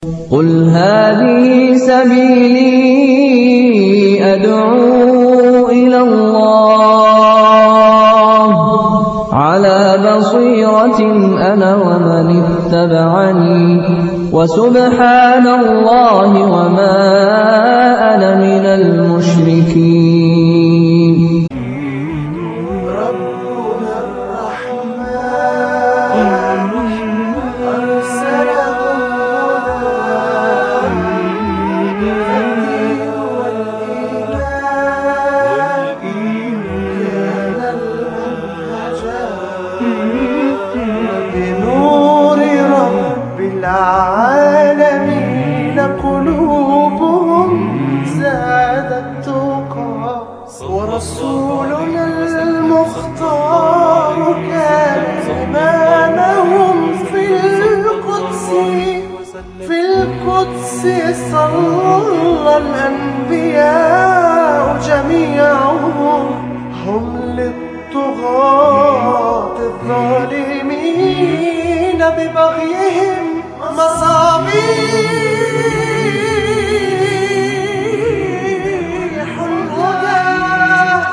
قل هذه سبيلي أدعو إلى الله على بصيرة أنا ومن اتبعني وسبحان الله وما أنا من المشركين ربنا الرحمن أرسله الدين والإيمان كان المنهجا بنور رب العالمين قلوبهم زادت تقى ورسولنا المختار كان إمامهم في القدس في القدس صلى الأنبياء جميعهم هم للطغاة الظالمين ببغيهم مصابيح الهدى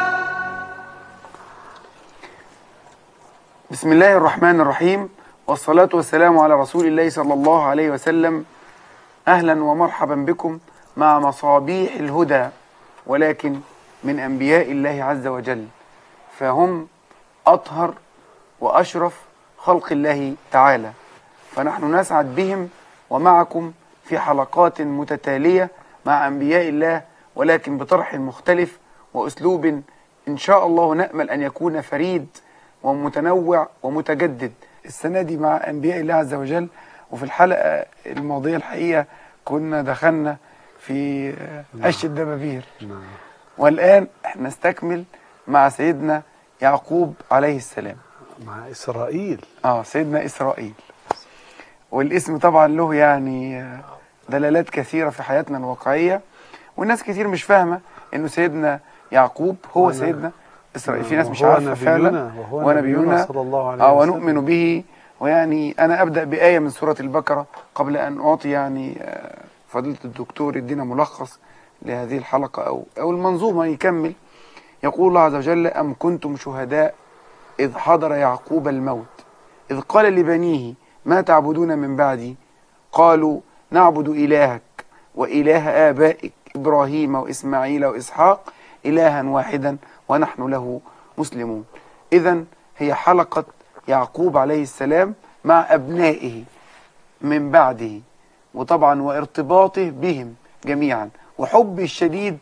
بسم الله الرحمن الرحيم والصلاة والسلام على رسول الله صلى الله عليه وسلم أهلا ومرحبا بكم مع مصابيح الهدى ولكن من أنبياء الله عز وجل فهم أطهر وأشرف خلق الله تعالى فنحن نسعد بهم ومعكم في حلقات متتالية مع أنبياء الله ولكن بطرح مختلف وأسلوب إن شاء الله نأمل أن يكون فريد ومتنوع ومتجدد السنة دي مع أنبياء الله عز وجل وفي الحلقة الماضية الحقيقة كنا دخلنا في عش الدبابير والآن نستكمل مع سيدنا يعقوب عليه السلام مع إسرائيل اه سيدنا إسرائيل والاسم طبعا له يعني آه، دلالات كثيرة في حياتنا الواقعية والناس كتير مش فاهمة انه سيدنا يعقوب هو وأنا- سيدنا إسرائيل في ناس مش وهو عارفة فعلا نبينا- وهو ونبينا نبينا صلى الله عليه آه وسلم. ونؤمن به ويعني أنا أبدأ بآية من سورة البقرة قبل أن أعطي يعني آه، فضيلة الدكتور يدينا ملخص لهذه الحلقة أو أو المنظومة يكمل يقول الله عز وجل أم كنتم شهداء إذ حضر يعقوب الموت إذ قال لبنيه ما تعبدون من بعدي قالوا نعبد إلهك وإله آبائك إبراهيم وإسماعيل وإسحاق إلها واحدا ونحن له مسلمون إذا هي حلقة يعقوب عليه السلام مع أبنائه من بعده وطبعا وارتباطه بهم جميعا وحبه الشديد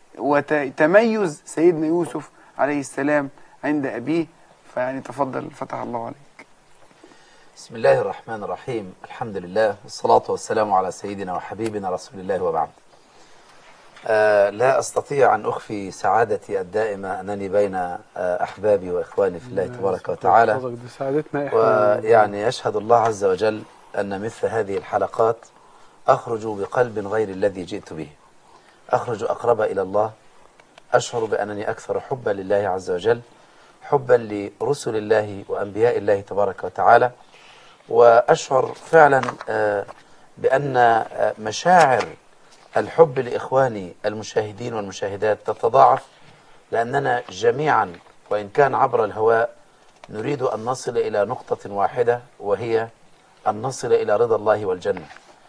وتميز سيدنا يوسف عليه السلام عند أبيه فيعني تفضل فتح الله عليك بسم الله الرحمن الرحيم الحمد لله والصلاة والسلام على سيدنا وحبيبنا رسول الله وبعد آه لا أستطيع أن أخفي سعادتي الدائمة أنني بين آه أحبابي وإخواني في الله تبارك وتعالى حضرتك دي سعادتنا احنا ويعني يشهد الله عز وجل أن مثل هذه الحلقات أخرج بقلب غير الذي جئت به أخرج أقرب إلى الله أشعر بأنني أكثر حبا لله عز وجل حبا لرسل الله وأنبياء الله تبارك وتعالى وأشعر فعلا آه، بأن آه، مشاعر الحب لإخواني المشاهدين والمشاهدات تتضاعف لأننا جميعا وإن كان عبر الهواء نريد أن نصل إلى نقطة واحدة وهي أن نصل إلى رضا الله والجنة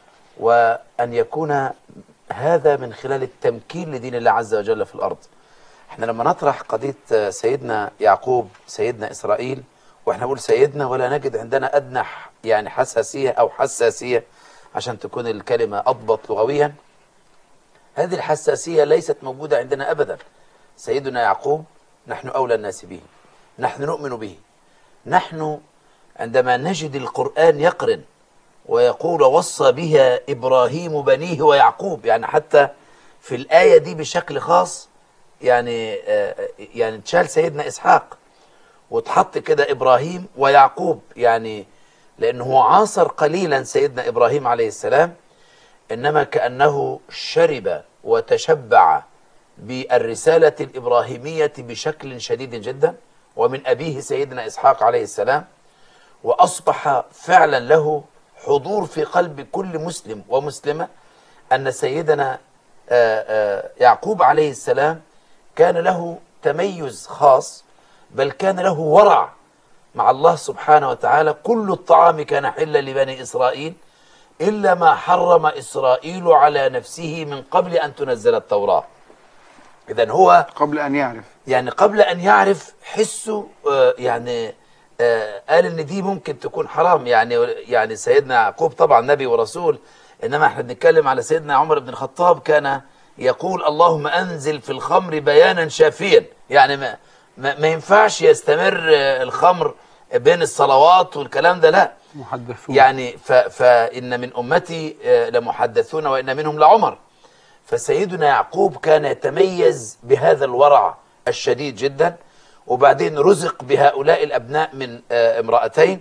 وأن يكون هذا من خلال التمكين لدين الله عز وجل في الأرض احنا لما نطرح قضية آه، سيدنا يعقوب سيدنا إسرائيل واحنا نقول سيدنا ولا نجد عندنا أدنى ح- يعني حساسية أو حساسية عشان تكون الكلمة أضبط لغويا هذه الحساسية ليست موجودة عندنا أبدا سيدنا يعقوب نحن أولى الناس به نحن نؤمن به نحن عندما نجد القرآن يقرن ويقول وصى بها إبراهيم بنيه ويعقوب يعني حتى في الآية دي بشكل خاص يعني آه، يعني تشال سيدنا إسحاق وتحط كده إبراهيم ويعقوب يعني لأنه عاصر قليلا سيدنا إبراهيم عليه السلام إنما كأنه شرب وتشبع بالرسالة الإبراهيمية بشكل شديد جدا ومن أبيه سيدنا إسحاق عليه السلام وأصبح فعلا له حضور في قلب كل مسلم ومسلمة أن سيدنا آه، آه، يعقوب عليه السلام كان له تميز خاص بل كان له ورع مع الله سبحانه وتعالى كل الطعام كان حلا لبني إسرائيل إلا ما حرم إسرائيل على نفسه من قبل أن تنزل التوراة إذا هو قبل أن يعرف يعني قبل أن يعرف حسه آه، يعني آه، قال إن دي ممكن تكون حرام يعني يعني سيدنا يعقوب طبعا نبي ورسول إنما احنا بنتكلم على سيدنا عمر بن الخطاب كان يقول اللهم أنزل في الخمر بيانا شافيا يعني ما, ما, ما ينفعش يستمر آه، الخمر بين الصلوات والكلام ده لا محدثون يعني ف فإن من أمتي آه، لمحدثون وإن منهم لعمر فسيدنا يعقوب كان يتميز بهذا الورع الشديد جدا وبعدين رزق بهؤلاء الأبناء من آه، امرأتين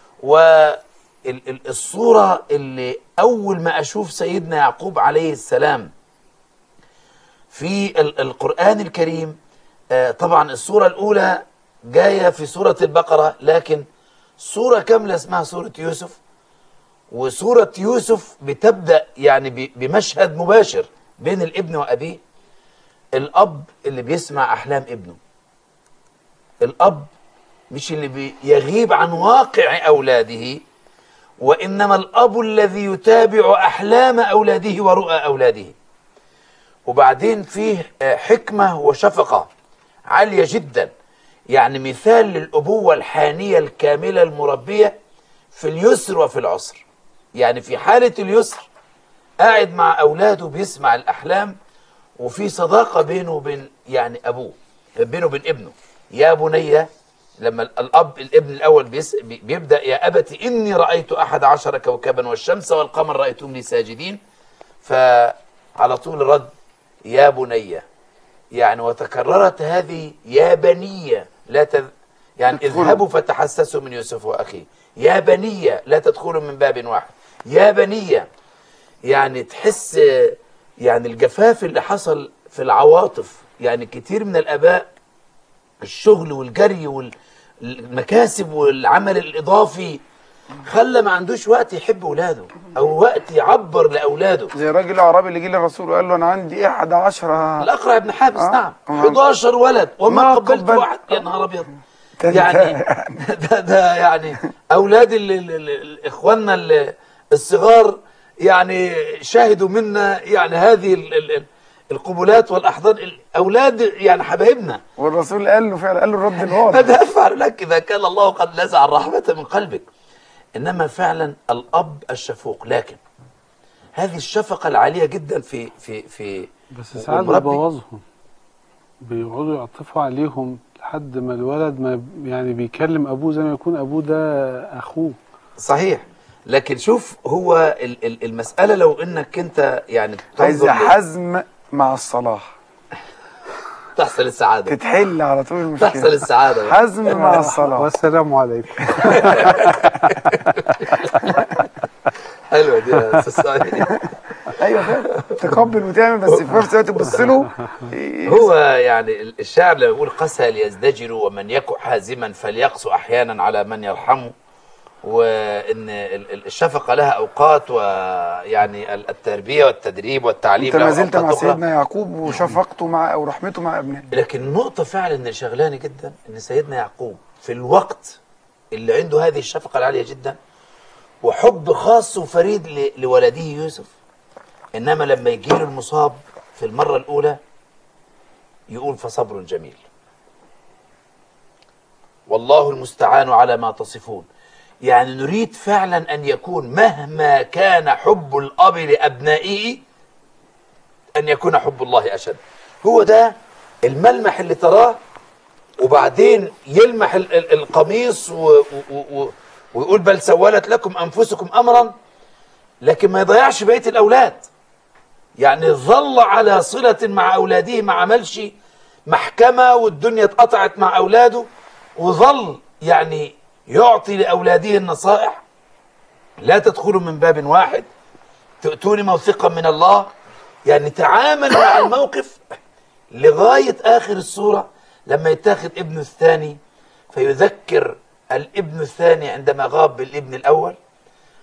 والصورة اللي أول ما أشوف سيدنا يعقوب عليه السلام في ال- القرآن الكريم آه، طبعا الصورة الأولى جاية في سورة البقرة لكن سورة كاملة اسمها سورة يوسف وسورة يوسف بتبدأ يعني ب- بمشهد مباشر بين الابن وأبيه الأب اللي بيسمع أحلام ابنه الأب مش اللي بيغيب عن واقع أولاده وإنما الأب الذي يتابع أحلام أولاده ورؤى أولاده وبعدين فيه آه، حكمة وشفقة عالية جدا يعني مثال للأبوة الحانية الكاملة المربية في اليسر وفي العسر يعني في حالة اليسر قاعد مع أولاده بيسمع الأحلام وفي صداقة بينه وبين يعني أبوه بينه وبين ابنه يا بني لما الأب الابن الأول بيس بي- بيبدأ يا أبت إني رأيت أحد عشر كوكبا والشمس والقمر رأيتهم لي ساجدين فعلى طول رد يا بني يعني وتكررت هذه يا بني لا تذ... يعني تدخلوا. اذهبوا فتحسسوا من يوسف واخيه يا بني لا تدخلوا من باب واحد يا بني يعني تحس يعني الجفاف اللي حصل في العواطف يعني كتير من الاباء الشغل والجري والمكاسب والعمل الاضافي خلى ما عندوش وقت يحب اولاده او وقت يعبر لاولاده زي الراجل الأعرابي اللي جه للرسول وقال له أنا عندي إحدى عشرة الأقرع بن حابس آه. نعم آه. 11 ولد وما ما قبلت قبلت. واحد يا نهار أبيض ده- يعني ده, ده يعني أولاد ال- ال- ال- ال- إخواننا ال- الصغار يعني شاهدوا منا يعني هذه ال- ال- ال- القبلات والأحضان الأولاد يعني حبايبنا والرسول قال له فعلا قال له الرد الواضح ماذا أفعل لك إذا كان الله قد نزع الرحمة من قلبك إنما فعلا الأب الشفوق لكن هذه الشفقة العالية جدا في في في بس ساعات والمربي- بيبوظهم بيقعدوا يعطفوا عليهم لحد ما الولد ما يعني بيكلم ابوه زي ما يكون ابوه ده اخوه صحيح لكن شوف هو ال- ال- المسألة لو انك انت يعني عايز تنظر ل- حزم مع الصلاح تحصل السعادة تتحل على طول المشكلة تحصل السعادة بقى. حزم مع الصلاح والسلام عليكم حلوة دي يا أستاذ سعيد. ايوه فعلا تقبل وتعمل بس في نفس الوقت تبص له هو يعني ال- الشاعر لما يقول قسى ليزدجر ومن يك حازما فليقسو احيانا على من يرحمه وان ال- ال- الشفقة لها اوقات ويعني ال- التربية والتدريب والتعليم انت لها ما زلت أوقات مع أخرى. سيدنا يعقوب وشفقته مع او رحمته مع ابنائه لكن النقطة فعلا اللي شغلاني جدا ان سيدنا يعقوب في الوقت اللي عنده هذه الشفقة العالية جدا وحب خاص وفريد ل- لولده يوسف انما لما يجي له المصاب في المرة الاولى يقول فصبر جميل والله المستعان على ما تصفون يعني نريد فعلا ان يكون مهما كان حب الاب لابنائه أن يكون حب الله أشد هو ده الملمح اللي تراه وبعدين يلمح ال- ال- القميص و و و ويقول بل سولت لكم أنفسكم أمرا لكن ما يضيعش بقية الأولاد يعني ظل على صلة مع أولاده ما عملش محكمة والدنيا اتقطعت مع أولاده وظل يعني يعطي لأولاده النصائح لا تدخلوا من باب واحد تؤتوني موثقا من الله يعني تعامل مع الموقف لغاية آخر السورة لما يتاخد ابنه الثاني فيذكر الابن الثاني عندما غاب بالابن الأول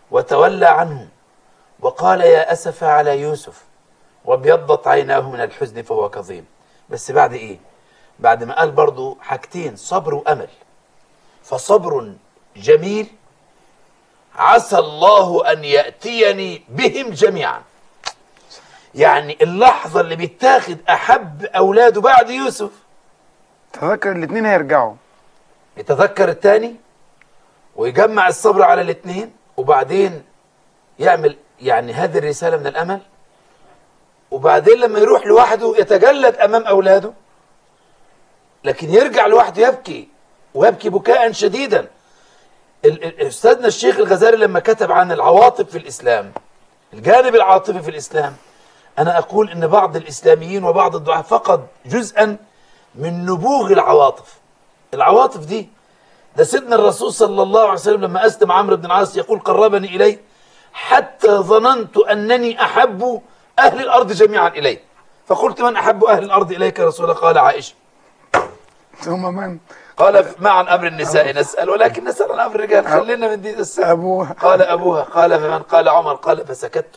وتولى عنهم وقال يا أسف على يوسف وابيضت عيناه من الحزن فهو كظيم بس بعد إيه بعد ما قال برضو حاجتين صبر وأمل فصبر جميل عسى الله أن يأتيني بهم جميعا يعني اللحظة اللي بيتاخد أحب أولاده بعد يوسف تذكر الاثنين هيرجعوا يتذكر التاني ويجمع الصبر على الاثنين وبعدين يعمل يعني هذه الرسالة من الأمل وبعدين لما يروح لوحده يتجلد أمام أولاده لكن يرجع لوحده يبكي ويبكي بكاء شديدا ال- ال- أستاذنا الشيخ الغزالي لما كتب عن العواطف في الإسلام الجانب العاطفي في الإسلام أنا أقول إن بعض الإسلاميين وبعض الدعاة فقد جزءا من نبوغ العواطف العواطف دي ده سيدنا الرسول صلى الله عليه وسلم لما أسلم عمرو بن العاص يقول قربني إليه حتى ظننت أنني أحب أهل الأرض جميعا إليه فقلت من أحب أهل الأرض إليك يا رسول الله قال عائشة ثم من قال ما عن أمر النساء نسأل ولكن نسأل عن أمر الرجال خلينا من دي السنة أبوها قال أبوها قال فمن قال عمر قال فسكت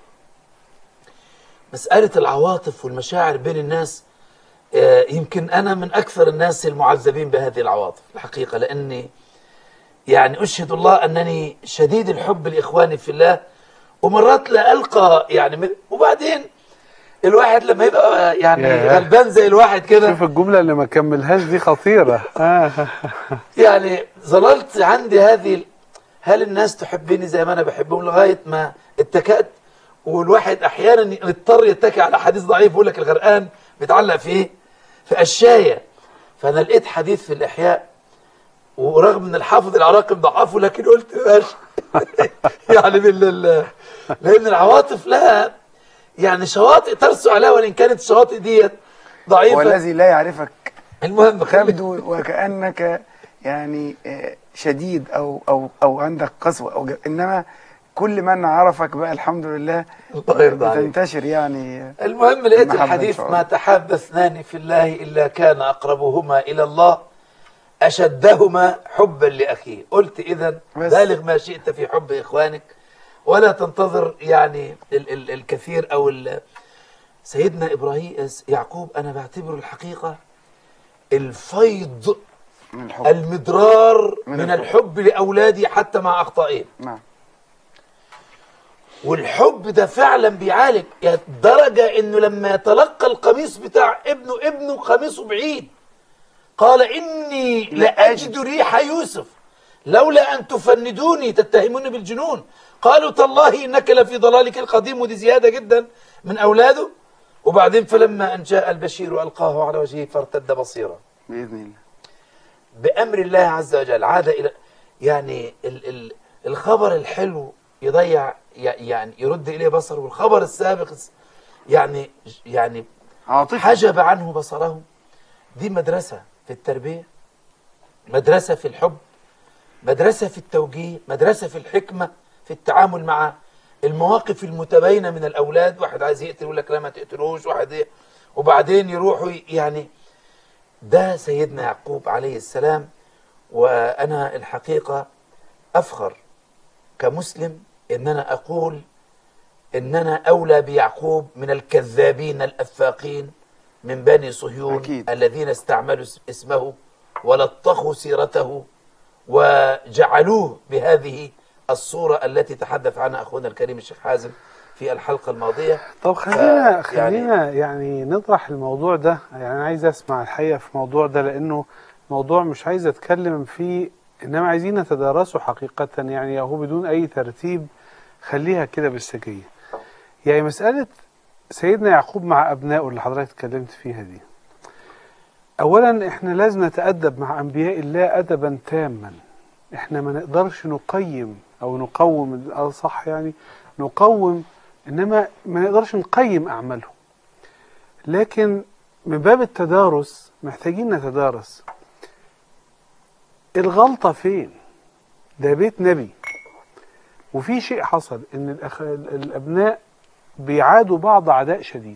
مسألة العواطف والمشاعر بين الناس آه، يمكن أنا من أكثر الناس المعذبين بهذه العواطف الحقيقة لأني يعني أشهد الله أنني شديد الحب لإخواني في الله ومرات لا ألقى يعني من- وبعدين الواحد لما يبقى يعني ياه. غلبان زي الواحد كده شوف الجملة اللي ما كملهاش دي خطيرة آه. يعني ظللت عندي هذه ال- هل الناس تحبني زي ما انا بحبهم لغايه ما اتكأت والواحد احيانا يضطر يتكي على حديث ضعيف يقول لك الغرقان بيتعلق في ايه؟ في قشايه فانا لقيت حديث في الاحياء ورغم ان الحافظ العراقي مضعفه لكن قلت ماشي يعني من ال- لان العواطف لها يعني شواطئ ترسو عليها وان كانت الشواطئ ديت ضعيفه والذي لا يعرفك المهم خلي تبدو وكأنك يعني آه، شديد أو أو أو عندك قسوة أو ج- إنما كل من عرفك بقى الحمد لله الله يرضى عليك. بتنتشر يعني المهم لقيت المحبة إن الحديث شاء الله. ما تحاب اثنان في الله إلا كان أقربهما إلى الله أشدهما حبا لأخيه قلت إذا بس. بالغ ما شئت في حب إخوانك ولا تنتظر يعني ال ال الكثير أو ال سيدنا إبراهيم يعقوب أنا بعتبره الحقيقة الفيض من الحب المدرار من من الحب. الحب لأولادي حتى مع أخطائهم نعم والحب ده فعلا بيعالج يعني درجة انه لما يتلقى القميص بتاع ابنه ابنه قميصه بعيد قال اني لاجد ريح يوسف لولا ان تفندوني تتهموني بالجنون قالوا تالله انك لفي ضلالك القديم ودي زيادة جدا من اولاده وبعدين فلما ان جاء البشير القاه على وجهه فارتد بصيرا بإذن الله بأمر الله عز وجل عاد إلى يعني ال ال الخبر الحلو يضيع ي- يعني يرد إليه بصره والخبر السابق يعني يعني عاطفة حجب عنه بصره دي مدرسة في التربية مدرسة في الحب مدرسة في التوجيه مدرسة في الحكمة في التعامل مع المواقف المتباينة من الأولاد واحد عايز يقتل يقول لك لا ما تقتلوش واحد إيه وبعدين يروحوا يعني ده سيدنا يعقوب عليه السلام وأنا الحقيقة أفخر كمسلم إن أنا أقول إن أنا أولى بيعقوب من الكذابين الأفاقين من بني صهيون أكيد. الذين استعملوا اس- اسمه ولطخوا سيرته وجعلوه بهذه الصورة التي تحدث عنها أخونا الكريم الشيخ حازم في الحلقة الماضية طب خلينا ف- يعني- خلينا يعني نطرح الموضوع ده يعني انا عايز اسمع الحقيقه في الموضوع ده لانه موضوع مش عايز اتكلم فيه انما عايزين نتدارسه حقيقه يعني هو بدون اي ترتيب خليها كده بالسجيه يعني مساله سيدنا يعقوب مع ابنائه اللي حضرتك اتكلمت فيها دي اولا احنا لازم نتادب مع انبياء الله ادبا تاما احنا ما نقدرش نقيم او نقوم الاصح يعني نقوم انما ما نقدرش نقيم اعمالهم لكن من باب التدارس محتاجين نتدارس الغلطة فين ده بيت نبي وفي شيء حصل ان الأخ... الابناء بيعادوا بعض عداء شديد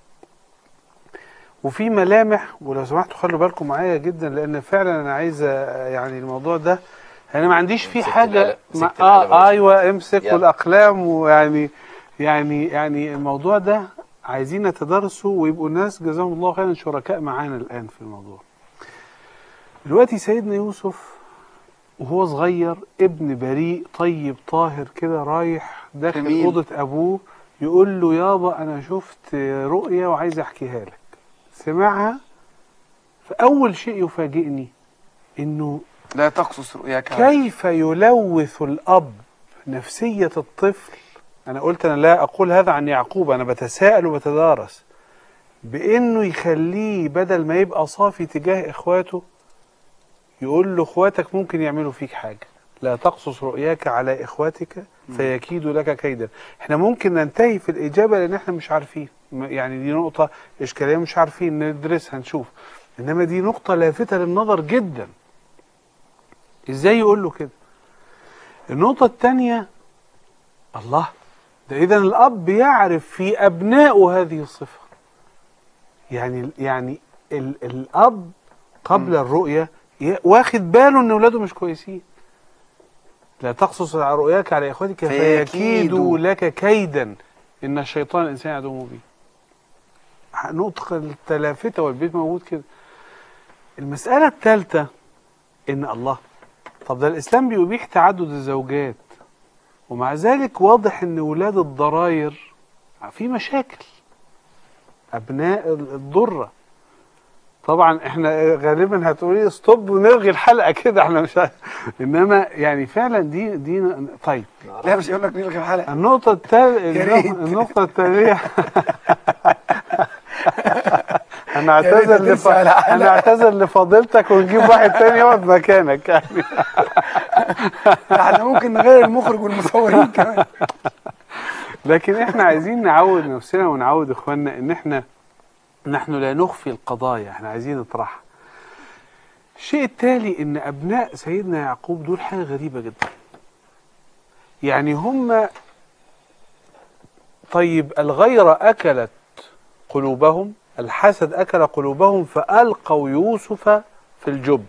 وفي ملامح ولو سمحتوا خلوا بالكم معايا جدا لان فعلا انا عايز أ- يعني الموضوع ده انا ما عنديش فيه مسكت حاجه القلم- ما مسكت القلم اه ايوه امسك يلا. والاقلام ويعني يعني يعني الموضوع ده عايزين نتدارسه ويبقوا الناس جزاهم الله خيرا شركاء معانا الان في الموضوع دلوقتي سيدنا يوسف وهو صغير ابن بريء طيب طاهر كده رايح داخل جميل. اوضه ابوه يقول له يابا انا شفت رؤيا وعايز احكيها لك سمعها فاول شيء يفاجئني انه لا تقصص رؤياك على- كيف يلوث الأب نفسية الطفل أنا قلت أنا لا أقول هذا عن يعقوب أنا بتساءل وبتدارس بإنه يخليه بدل ما يبقى صافي تجاه إخواته يقول له إخواتك ممكن يعملوا فيك حاجة لا تقصص رؤياك على إخواتك فيكيدوا لك كيدا احنا ممكن ننتهي في الإجابة لأن احنا مش عارفين م- يعني دي نقطة إشكالية مش عارفين ندرسها نشوف إنما دي نقطة لافتة للنظر جدا ازاي يقول له كده النقطة الثانية الله ده إذا الأب يعرف في أبنائه هذه الصفة يعني يعني ال الأب قبل الرؤية ي- واخد باله إن أولاده مش كويسين لا تقصص على رؤياك على إخوتك فيكيدوا. فيكيدوا لك كيدا إن الشيطان الإنسان عدو مبين نقطة التلافتة والبيت موجود كده المسألة الثالثة إن الله طب ده الإسلام بيبيح تعدد الزوجات ومع ذلك واضح إن ولاد الضراير في مشاكل أبناء الضرة طبعا احنا غالبا هتقولي ستوب ونلغي الحلقة كده احنا مش عارف. انما يعني فعلا دي دي طيب لا مش هيقول لك نلغي الحلقه النقطة التالية يا ريت. النقطة التالية أنا يا ريت أعتذر لف... تنسى على حلقة. أنا أعتذر لفضيلتك ونجيب واحد تاني يقعد مكانك يعني احنا ممكن نغير المخرج والمصورين كمان لكن إحنا عايزين نعود نفسنا ونعود إخواننا إن إحنا نحن لا نخفي القضايا إحنا عايزين نطرحها الشيء التالي إن أبناء سيدنا يعقوب دول حاجة غريبة جدا يعني هم طيب الغيرة أكلت قلوبهم الحسد أكل قلوبهم فألقوا يوسف في الجب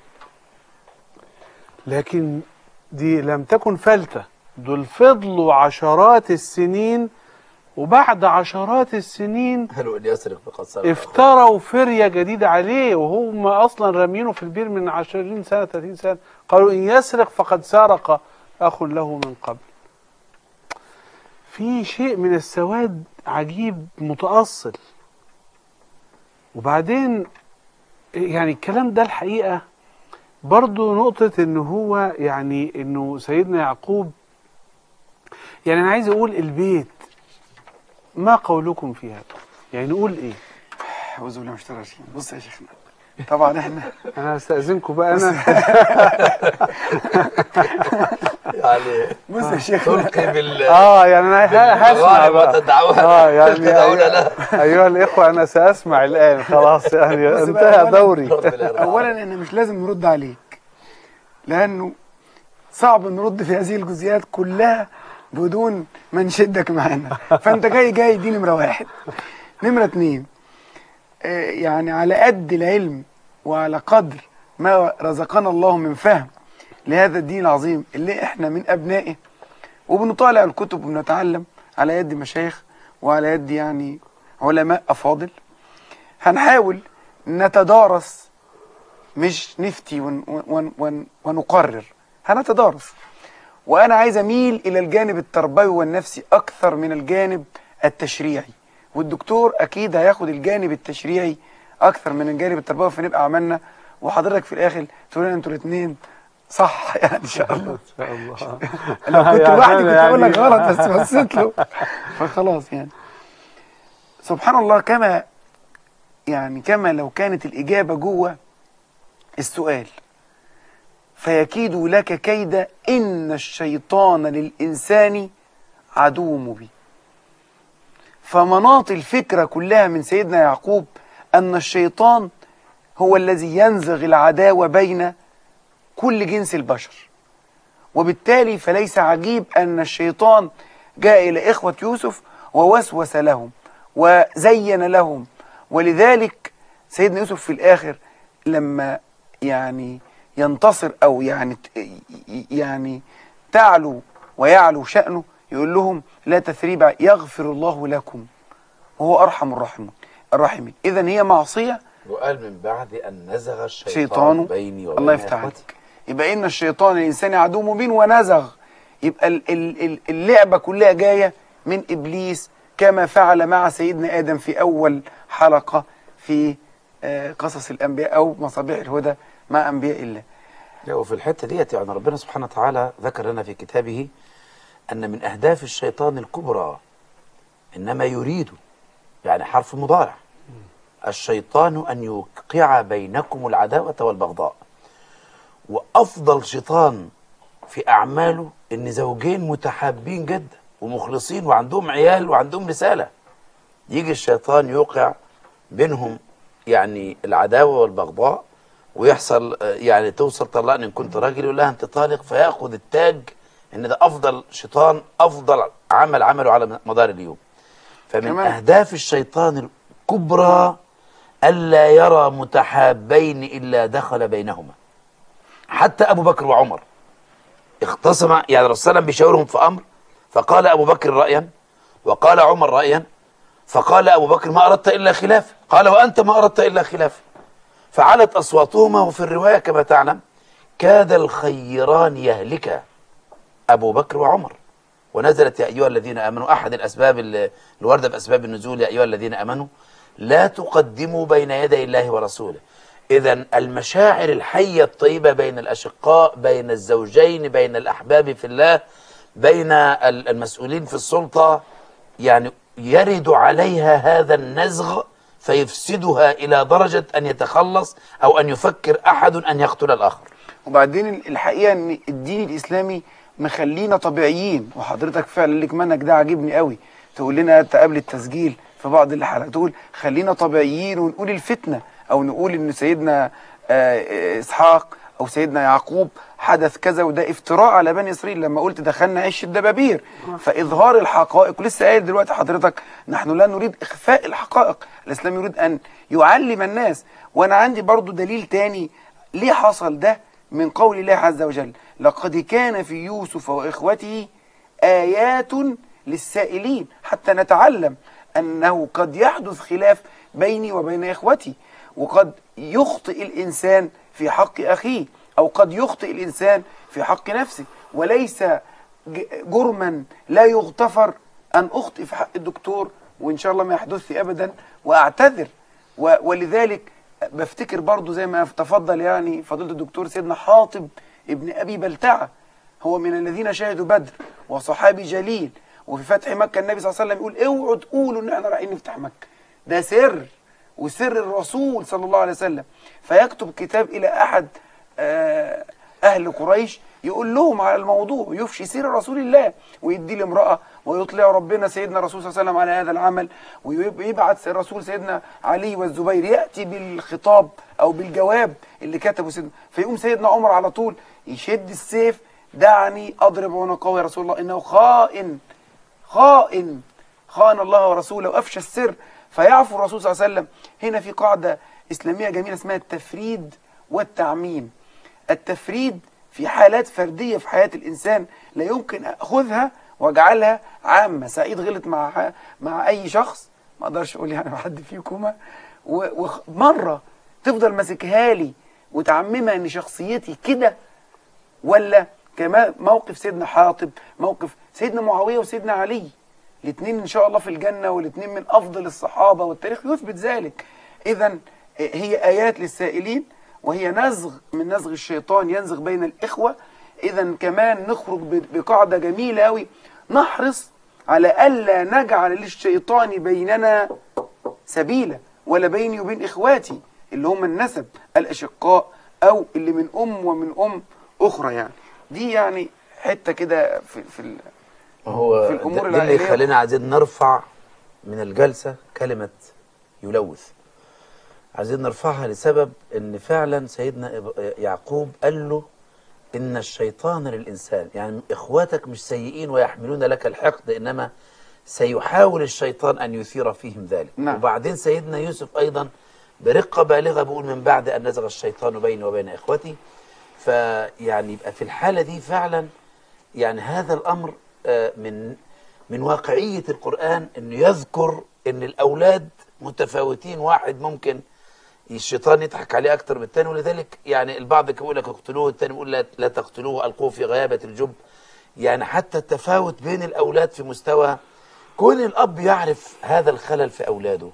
لكن دي لم تكن فلتة دول فضلوا عشرات السنين وبعد عشرات السنين قالوا ان يسرق فقد سرق افتروا فرية جديدة عليه وهم أصلا رامينه في البير من عشرين سنة 30 سنة قالوا إن يسرق فقد سرق أخ له من قبل في شيء من السواد عجيب متأصل وبعدين يعني الكلام ده الحقيقة برضو نقطة ان هو يعني انه سيدنا يعقوب يعني انا عايز اقول البيت ما قولكم في هذا يعني نقول ايه اعوذ بالله من الشيطان الرجيم بص يا شيخنا طبعا احنا انا هستأذنكم بقى انا يعني بص يا شيخنا تلقي بال اه يعني انا ه- هسمع بالمغارب بقى وتدعوها اه يعني تدعون له ايها الاخوه انا ساسمع الان خلاص يعني بص بقى انتهى أولاً- دوري اولا احنا مش لازم نرد عليك لانه صعب نرد في هذه الجزئيات كلها بدون ما نشدك معانا فانت جاي جاي دي نمره واحد نمره اتنين آه، يعني على قد العلم وعلى قدر ما رزقنا الله من فهم لهذا الدين العظيم اللي احنا من ابنائه وبنطالع الكتب وبنتعلم على يد مشايخ وعلى يد يعني علماء افاضل هنحاول نتدارس مش نفتي ون ون ون ونقرر هنتدارس وانا عايز اميل الى الجانب التربوي والنفسي اكثر من الجانب التشريعي والدكتور اكيد هياخد الجانب التشريعي اكثر من الجانب التربوي فنبقى عملنا وحضرتك في الاخر تقول لنا انتوا الاثنين صح يعني ان شاء الله ان شاء الله لو كنت يعني لوحدي كنت يعني- اقول لك غلط بس بصيت له فخلاص يعني سبحان الله كما يعني كما لو كانت الإجابة جوه السؤال فيكيد لك كيد إن الشيطان للإنسان عدو مبين فمناط الفكرة كلها من سيدنا يعقوب أن الشيطان هو الذي ينزغ العداوة بين كل جنس البشر وبالتالي فليس عجيب أن الشيطان جاء إلى إخوة يوسف ووسوس لهم وزين لهم ولذلك سيدنا يوسف في الآخر لما يعني ينتصر او يعني ت- ي- يعني تعلو ويعلو شأنه يقول لهم لا تثريب يغفر الله لكم وهو ارحم الراحمين الراحمين اذا هي معصيه وقال من بعد أن نزغ الشيطان شيطان بيني وبين الله يفتح إخوتي. عليك يبقى ان الشيطان الانسان عدو مبين ونزغ يبقى ال- ال- ال- اللعبه كلها جايه من ابليس كما فعل مع سيدنا ادم في اول حلقه في آه، قصص الانبياء او مصابيح الهدى مع انبياء الله لا وفي الحتة ديت يعني ربنا سبحانه وتعالى ذكر لنا في كتابه أن من أهداف الشيطان الكبرى إنما يريد يعني حرف مضارع الشيطان أن يوقع بينكم العداوة والبغضاء وأفضل شيطان في أعماله إن زوجين متحابين جدا ومخلصين وعندهم عيال وعندهم رسالة يجي الشيطان يوقع بينهم يعني العداوة والبغضاء ويحصل آه، يعني توصل طلقني إن كنت راجل يقول لها أنت طالق فياخد التاج إن ده أفضل شيطان أفضل عمل عمله على مدار اليوم فمن كمان. أهداف الشيطان الكبرى ألا يرى متحابين إلا دخل بينهما حتى أبو بكر وعمر اختصم يعني الرسول صلى الله عليه وسلم بيشاورهم في أمر فقال أبو بكر رأيا وقال عمر رأيا فقال أبو بكر ما أردت إلا خلافه قال وأنت ما أردت إلا خلافه فعلت أصواتهما وفي الرواية كما تعلم كاد الخيران يهلكا أبو بكر وعمر ونزلت يا أيها الذين آمنوا أحد الأسباب ال- الواردة بأسباب النزول يا أيها الذين آمنوا لا تقدموا بين يدي الله ورسوله إذا المشاعر الحية الطيبة بين الأشقاء بين الزوجين بين الأحباب في الله بين ال- المسؤولين في السلطة يعني يرد عليها هذا النزغ فيفسدها إلى درجة أن يتخلص أو أن يفكر أحد أن يقتل الآخر وبعدين الحقيقه ان الدين الاسلامي مخلينا طبيعيين وحضرتك فعلا لك منك ده عاجبني قوي تقول لنا أنت قبل التسجيل في بعض الحلقات تقول خلينا طبيعيين ونقول الفتنه او نقول ان سيدنا آه، آه، اسحاق او سيدنا يعقوب حدث كذا وده افتراء على بني اسرائيل لما قلت دخلنا عش الدبابير فاظهار الحقائق ولسه قايل دلوقتي حضرتك نحن لا نريد اخفاء الحقائق الاسلام يريد ان يعلم الناس وانا عندي برضو دليل تاني ليه حصل ده من قول الله عز وجل لقد كان في يوسف واخوته ايات للسائلين حتى نتعلم انه قد يحدث خلاف بيني وبين اخوتي وقد يخطئ الانسان في حق اخيه او قد يخطئ الانسان في حق نفسه وليس ج- جرما لا يغتفر ان اخطئ في حق الدكتور وان شاء الله ما يحدث لي ابدا واعتذر و- ولذلك بفتكر برضو زي ما تفضل يعني فضيله الدكتور سيدنا حاطب ابن ابي بلتعه هو من الذين شهدوا بدر وصحابي جليل وفي فتح مكه النبي صلى الله عليه وسلم يقول اوعوا تقولوا ان احنا رايحين نفتح مكه ده سر وسر الرسول صلى الله عليه وسلم فيكتب كتاب الى احد آه، اهل قريش يقول لهم على الموضوع يفشي سير رسول الله ويدي لامراه ويطلع ربنا سيدنا الرسول صلى الله عليه وسلم على هذا العمل ويبعث الرسول سيدنا علي والزبير ياتي بالخطاب او بالجواب اللي كتبه سيدنا فيقوم سيدنا عمر على طول يشد السيف دعني اضرب عنقه يا رسول الله انه خائن خائن خان الله ورسوله وافشى السر فيعفو الرسول صلى الله عليه وسلم هنا في قاعده اسلاميه جميله اسمها التفريد والتعميم التفريد في حالات فرديه في حياه الانسان لا يمكن اخذها واجعلها عامه سعيد غلط مع مع اي شخص ما اقدرش اقول يعني مع حد فيكما و- ومره تفضل ماسكها لي وتعممها ان شخصيتي كده ولا كما موقف سيدنا حاطب موقف سيدنا معاويه وسيدنا علي الاثنين ان شاء الله في الجنه والاثنين من افضل الصحابه والتاريخ يثبت ذلك اذا هي ايات للسائلين وهي نزغ من نزغ الشيطان ينزغ بين الاخوه اذا كمان نخرج ب- بقاعده جميله قوي نحرص على الا نجعل للشيطان بيننا سبيلا ولا بيني وبين اخواتي اللي هم النسب الاشقاء او اللي من ام ومن ام اخرى يعني دي يعني حته كده في في ال- هو في الأمور ده- ده اللي العائلية. يخلينا عايزين نرفع من الجلسة كلمة يلوث عايزين نرفعها لسبب ان فعلا سيدنا إب- يعقوب قال له ان الشيطان للانسان يعني اخواتك مش سيئين ويحملون لك الحقد انما سيحاول الشيطان ان يثير فيهم ذلك نعم. وبعدين سيدنا يوسف ايضا برقه بالغه بيقول من بعد ان نزغ الشيطان بيني وبين اخوتي فيعني يبقى في الحالة دي فعلا يعني هذا الأمر آه، من من واقعية القرآن أنه يذكر أن الأولاد متفاوتين واحد ممكن الشيطان يضحك عليه أكتر من الثاني ولذلك يعني البعض كان يقول لك اقتلوه الثاني يقول لا, لا تقتلوه ألقوه في غيابة الجب يعني حتى التفاوت بين الأولاد في مستوى كون الأب يعرف هذا الخلل في أولاده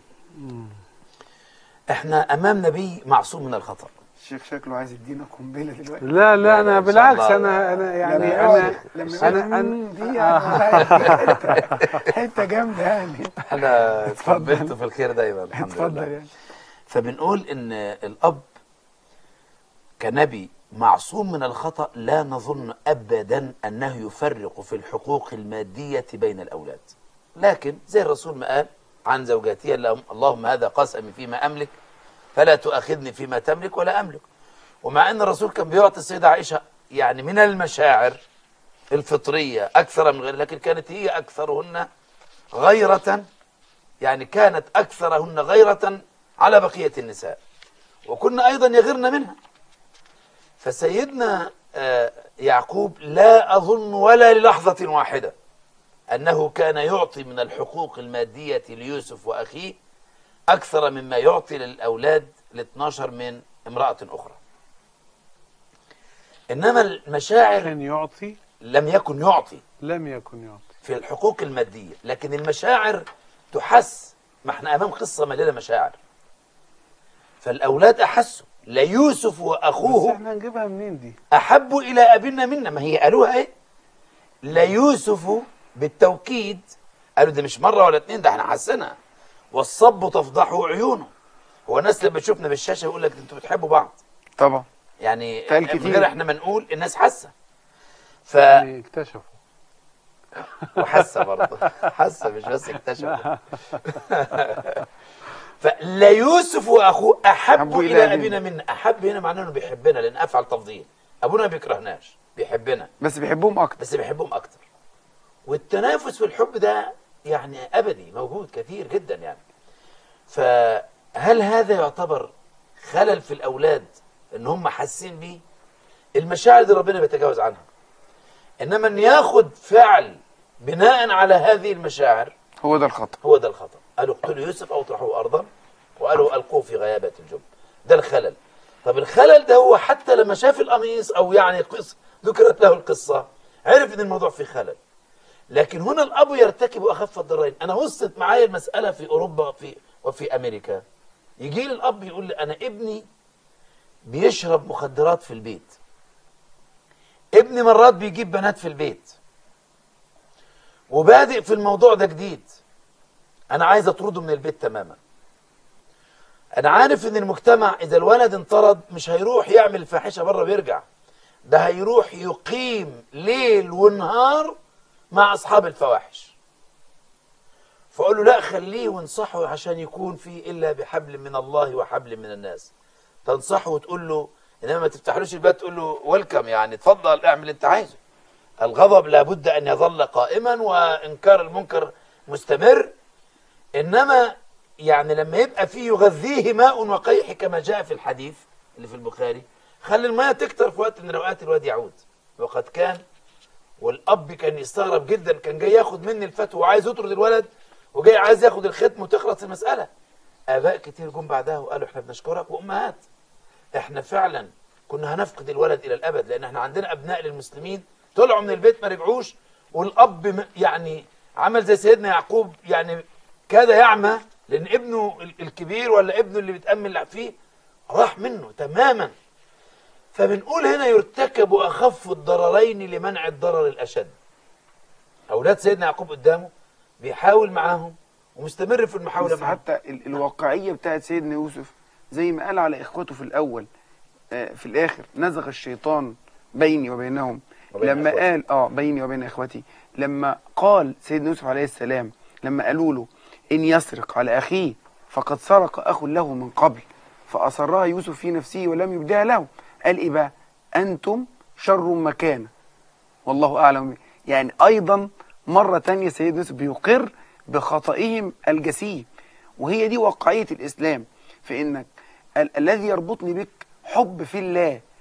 احنا أمام نبي معصوم من الخطأ الشيخ شكله عايز يدينا قنبله دلوقتي لا لا، لا انا إن شاء بالعكس الله. انا انا يعني لما انا يقعد- لما انا يقعد انا "مم، دي يعني حته حته جامده يعني أنا اتفضل. اتقبلت في الخير دايما الحمد اتفضل لله يعني فبنقول ان الاب كنبي معصوم من الخطأ لا نظن ابدا انه يفرق في الحقوق المادية بين الاولاد لكن زي الرسول ما قال عن زوجاته اللهم- اللهم هذا قسمي فيما املك فلا تؤاخذني فيما تملك ولا املك ومع ان الرسول كان بيعطي السيدة عائشة يعني من المشاعر الفطرية اكثر من غير لكن كانت هي اكثرهن غيرة يعني كانت أكثرهن غيرة على بقية النساء وكنا أيضا يغرن منها فسيدنا آه، يعقوب لا أظن ولا للحظة واحدة أنه كان يعطي من الحقوق المادية ليوسف وأخيه أكثر مما يعطي للأولاد ال 12 من امرأة أخرى إنما المشاعر كان يعطي لم يكن يعطي لم يكن يعطي في الحقوق المادية لكن المشاعر تحس ما احنا أمام قصة مليانة مشاعر فالأولاد أحسوا ليوسف بس وأخوه احنا نجيبها منين دي أحب إلى أبينا منا ما هي قالوها إيه ليوسف بالتوكيد قالوا ده مش مرة ولا اتنين ده احنا حسنا والصب تفضحه عيونه هو الناس لما تشوفنا بالشاشة يقول لك انتوا بتحبوا بعض طبعا يعني تقال من كتير. غير احنا ما نقول الناس حاسة ف يعني اكتشفوا وحاسه برضه حاسه مش بس اكتشف فلا يوسف واخوه احب أحبوا الى, إلى ابينا منا احب هنا معناه انه بيحبنا لان افعل تفضيل ابونا ما بيكرهناش بيحبنا بس بيحبهم اكتر بس بيحبهم اكتر والتنافس في الحب ده يعني ابدي موجود كثير جدا يعني فهل هذا يعتبر خلل في الاولاد ان هم حاسين بيه المشاعر دي ربنا بيتجاوز عنها انما ان ياخد فعل بناء على هذه المشاعر هو ده الخطا هو ده الخطا قالوا اقتلوا يوسف او اطرحوه ارضا وقالوا القوه في غيابه الجب ده الخلل طب الخلل ده هو حتى لما شاف القميص او يعني قص ذكرت له القصه عرف ان الموضوع فيه خلل لكن هنا الاب يرتكب اخف الضررين انا وصلت معايا المساله في اوروبا في وفي امريكا يجي لي الاب يقول لي انا ابني بيشرب مخدرات في البيت ابني مرات بيجيب بنات في البيت وبادئ في الموضوع ده جديد انا عايز اطرده من البيت تماما انا عارف ان المجتمع اذا الولد انطرد مش هيروح يعمل الفاحشه بره ويرجع ده هيروح يقيم ليل ونهار مع اصحاب الفواحش فاقول له لا خليه وانصحه عشان يكون في الا بحبل من الله وحبل من الناس تنصحه وتقول له انما ما تفتحلوش الباب تقول له ويلكم يعني اتفضل اعمل اللي انت عايزه الغضب لابد ان يظل قائما وانكار المنكر مستمر انما يعني لما يبقى فيه يغذيه ماء وقيح كما جاء في الحديث اللي في البخاري خلي الماء تكتر في وقت من الاوقات الواد يعود وقد كان والاب كان يستغرب جدا كان جاي ياخد مني الفتوى وعايز يطرد الولد وجاي عايز ياخد الختم وتخلص المساله اباء كتير جم بعدها وقالوا احنا بنشكرك وامهات احنا فعلا كنا هنفقد الولد الى الابد لان احنا عندنا ابناء للمسلمين طلعوا من البيت ما رجعوش والاب م- يعني عمل زي سيدنا يعقوب يعني كاد يعمى لان ابنه ال- الكبير ولا ابنه اللي بيتامل فيه راح منه تماما فبنقول هنا يرتكب اخف الضررين لمنع الضرر الاشد اولاد سيدنا يعقوب قدامه بيحاول معاهم ومستمر في المحاوله بس معاهم حتى ال- الواقعيه بتاعت سيدنا يوسف زي ما قال على اخوته في الاول آه، في الاخر نزغ الشيطان بيني وبينهم وبين لما إخوتي. قال اه بيني وبين اخوتي لما قال سيدنا يوسف عليه السلام لما قالوا له ان يسرق على اخيه فقد سرق اخ له من قبل فاصرها يوسف في نفسه ولم يبدها له قال ايه بقى انتم شر مكانه والله اعلم يعني ايضا مره تانية سيدنا يوسف بيقر بخطئهم الجسيم وهي دي واقعيه الاسلام في انك ال- الذي يربطني بك حب في الله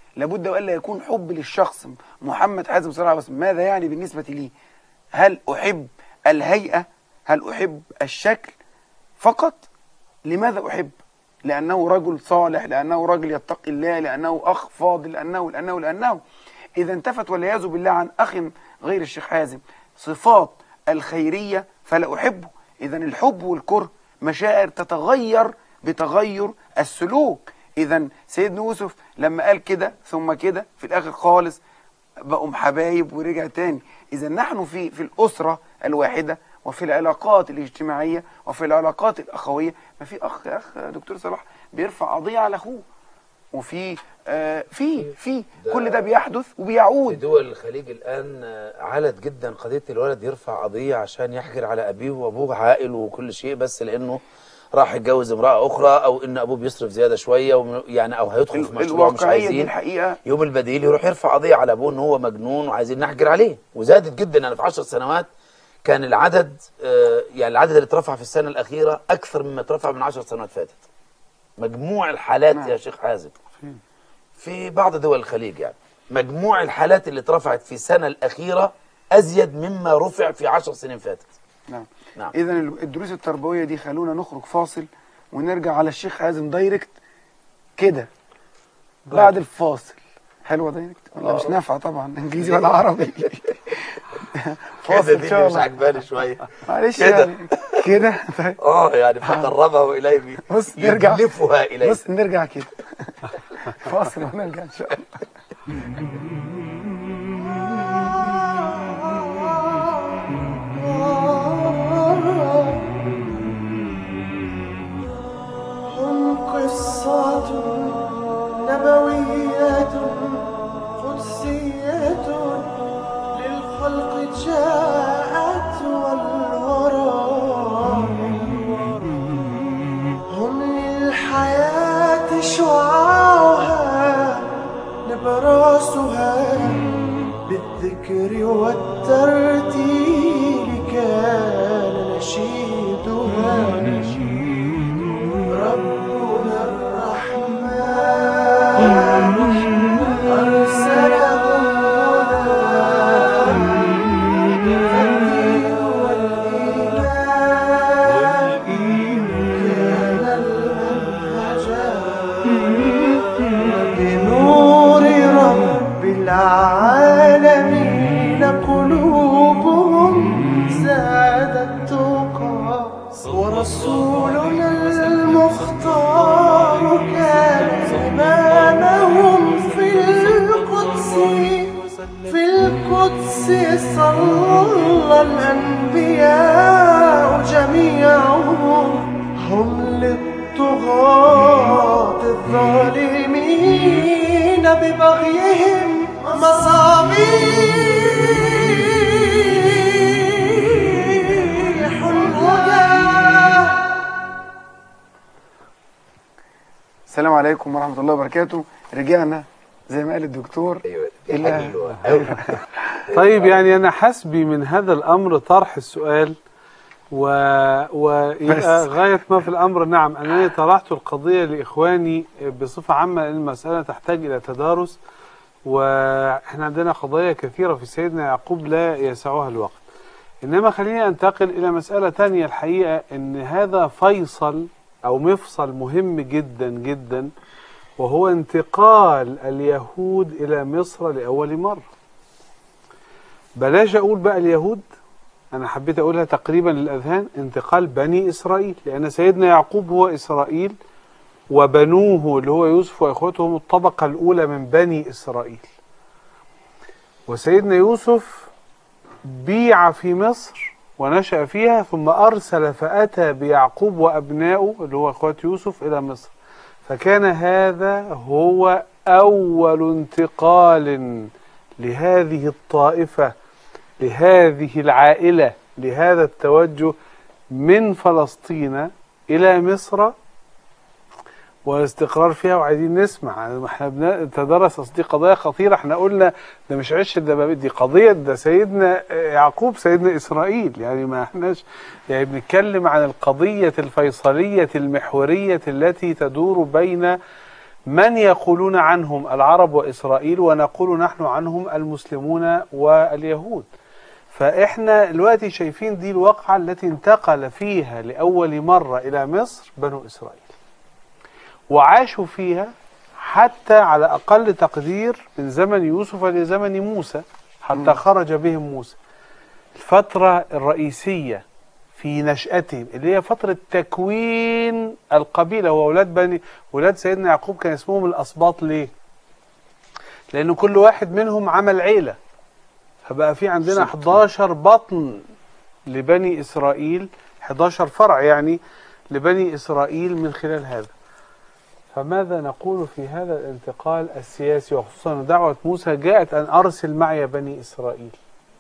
لابد والا يكون حب للشخص محمد حازم صلى الله عليه وسلم ماذا يعني بالنسبه لي هل احب الهيئه هل احب الشكل فقط لماذا احب لانه رجل صالح لانه رجل يتقي الله لانه اخ فاضل لانه لانه لانه اذا انتفت والعياذ بالله عن اخ غير الشيخ حازم صفات الخيريه فلا احبه اذا الحب والكره مشاعر تتغير بتغير السلوك اذا سيدنا يوسف لما قال كده ثم كده في الاخر خالص بقوا حبايب ورجع تاني اذا نحن في في الاسره الواحده وفي العلاقات الاجتماعيه وفي العلاقات الاخويه ما في اخ اخ دكتور صلاح بيرفع قضيه على اخوه وفي آه في في كل ده بيحدث في وبيعود دول الخليج الآن آه، علت جدا قضية الولد يرفع قضية عشان يحجر على أبيه وأبوه عاقل وكل شيء بس لأنه راح يتجوز امرأة أخرى أو إن أبوه بيصرف زيادة شوية وم- يعني أو هيدخل في ال- مشروع مش الواقعيه دي عايزين الحقيقه يوم البديل يروح يرفع قضية على أبوه إن هو مجنون وعايزين نحجر عليه وزادت جدا يعني في 10 سنوات كان العدد آه، يعني العدد اللي اترفع في السنة الأخيرة أكثر مما اترفع من 10 سنوات فاتت مجموع الحالات نعم. يا شيخ حازم في بعض دول الخليج يعني مجموع الحالات اللي اترفعت في السنة الأخيرة أزيد مما رفع في عشر سنين فاتت نعم نعم. اذا الدروس التربويه دي خلونا نخرج فاصل ونرجع على الشيخ حازم دايركت كده بعد الفاصل حلوه دايركت ولا مش نافعه طبعا انجليزي ولا عربي فاصل ان شاء الله عجباني شوية معلش كده. يعني كده طيب اه يعني فقربه إليه بص نرجع يلفها إليه بص نرجع كده فاصل ونرجع ان شاء الله هم قصة نبوية قدسية للخلق جاءت والورى هم للحياة شعاعها نبراسها بالذكر والترتيل كان نشيدها ربنا الرحمن أرسله هدى فالدين والإيمان كان المنهجا بنور رب العالمين قلوبهم زادت تقى ورسولنا المختار كان إمامهم في القدس في القدس صلى الأنبياء جميعهم هم للطغاة الظالمين ببغيهم مصابيح الهدى السلام عليكم ورحمه الله وبركاته رجعنا زي ما قال الدكتور أيوة دي إلا- حلوة أوي. طيب يعني أنا حسبي من هذا الأمر طرح السؤال و... ويبقى بس. غاية ما في الأمر نعم أنني طرحت القضية لإخواني بصفة عامة لأن المسألة تحتاج إلى تدارس وإحنا عندنا قضايا كثيرة في سيدنا يعقوب لا يسعها الوقت إنما خليني أنتقل إلى مسألة تانية الحقيقة أن هذا فيصل أو مفصل مهم جدا جدا وهو انتقال اليهود إلى مصر لأول مرة بلاش أقول بقى اليهود أنا حبيت أقولها تقريبا للأذهان انتقال بني إسرائيل لأن سيدنا يعقوب هو إسرائيل وبنوه اللي هو يوسف وإخوته هم الطبقة الأولى من بني إسرائيل وسيدنا يوسف بيع في مصر ونشأ فيها ثم أرسل فأتى بيعقوب وأبنائه اللي هو إخوات يوسف إلى مصر فكان هذا هو أول انتقال لهذه الطائفة لهذه العائلة لهذا التوجه من فلسطين إلى مصر والاستقرار فيها وعايزين نسمع ما احنا بنتدرس اصل دي قضايا خطيره احنا قلنا ده مش عش الدبابيت دي قضيه ده سيدنا يعقوب سيدنا اسرائيل يعني ما احناش يعني بنتكلم عن القضيه الفيصليه المحوريه التي تدور بين من يقولون عنهم العرب وإسرائيل ونقول نحن عنهم المسلمون واليهود فإحنا دلوقتي شايفين دي الواقعة التي انتقل فيها لأول مرة إلى مصر بنو إسرائيل وعاشوا فيها حتى على أقل تقدير من زمن يوسف لزمن موسى حتى خرج بهم موسى الفترة الرئيسية في نشأتهم اللي هي فترة تكوين القبيلة هو أولاد بني أولاد سيدنا يعقوب كان اسمهم الأسباط ليه؟ لأن كل واحد منهم عمل عيلة فبقى في عندنا 11 بطن لبني إسرائيل 11 فرع يعني لبني إسرائيل من خلال هذا فماذا نقول في هذا الانتقال السياسي وخصوصا أن دعوة موسى جاءت أن أرسل معي بني إسرائيل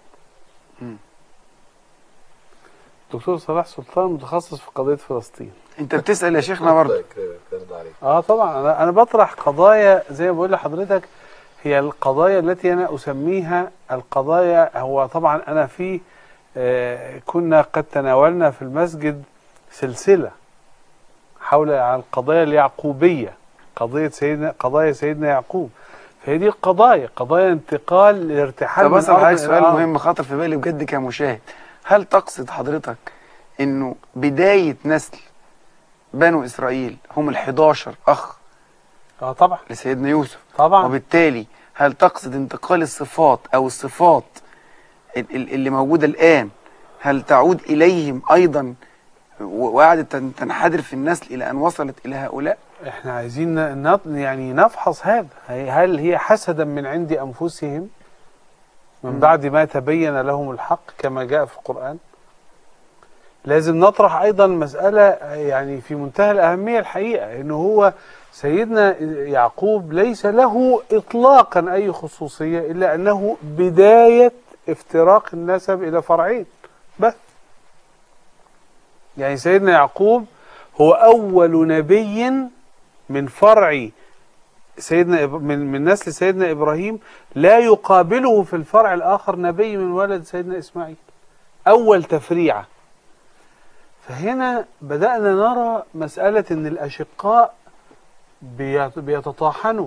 دكتور صلاح سلطان متخصص في قضية فلسطين انت بتسال يا شيخنا برضه اه طبعا انا انا بطرح قضايا زي ما بقول لحضرتك هي القضايا التي انا اسميها القضايا هو طبعا انا في آه، كنا قد تناولنا في المسجد سلسله حول عن القضايا اليعقوبيه قضيه سيدنا قضايا سيدنا يعقوب فهي دي القضايا قضايا انتقال لارتحال طب من اسال أرض حضرتك سؤال آه. مهم خاطر في بالي بجد كمشاهد هل تقصد حضرتك انه بدايه نسل بنو اسرائيل هم ال11 اخ اه طبعا لسيدنا يوسف طبعا وبالتالي هل تقصد انتقال الصفات او الصفات ال- ال- اللي موجوده الان هل تعود اليهم ايضا و- وقعدت تن- تنحدر في النسل الى ان وصلت الى هؤلاء احنا عايزين ن- نط- يعني نفحص هذا هي- هل هي حسدا من عند انفسهم من بعد ما تبين لهم الحق كما جاء في القرآن لازم نطرح ايضا مسألة يعني في منتهى الأهمية الحقيقة انه هو سيدنا يعقوب ليس له اطلاقا اي خصوصية الا انه بداية افتراق النسب الى فرعين بس يعني سيدنا يعقوب هو اول نبي من فرع سيدنا إب- من من نسل سيدنا ابراهيم لا يقابله في الفرع الاخر نبي من ولد سيدنا اسماعيل اول تفريعه فهنا بدانا نرى مساله ان الاشقاء بيت- بيتطاحنوا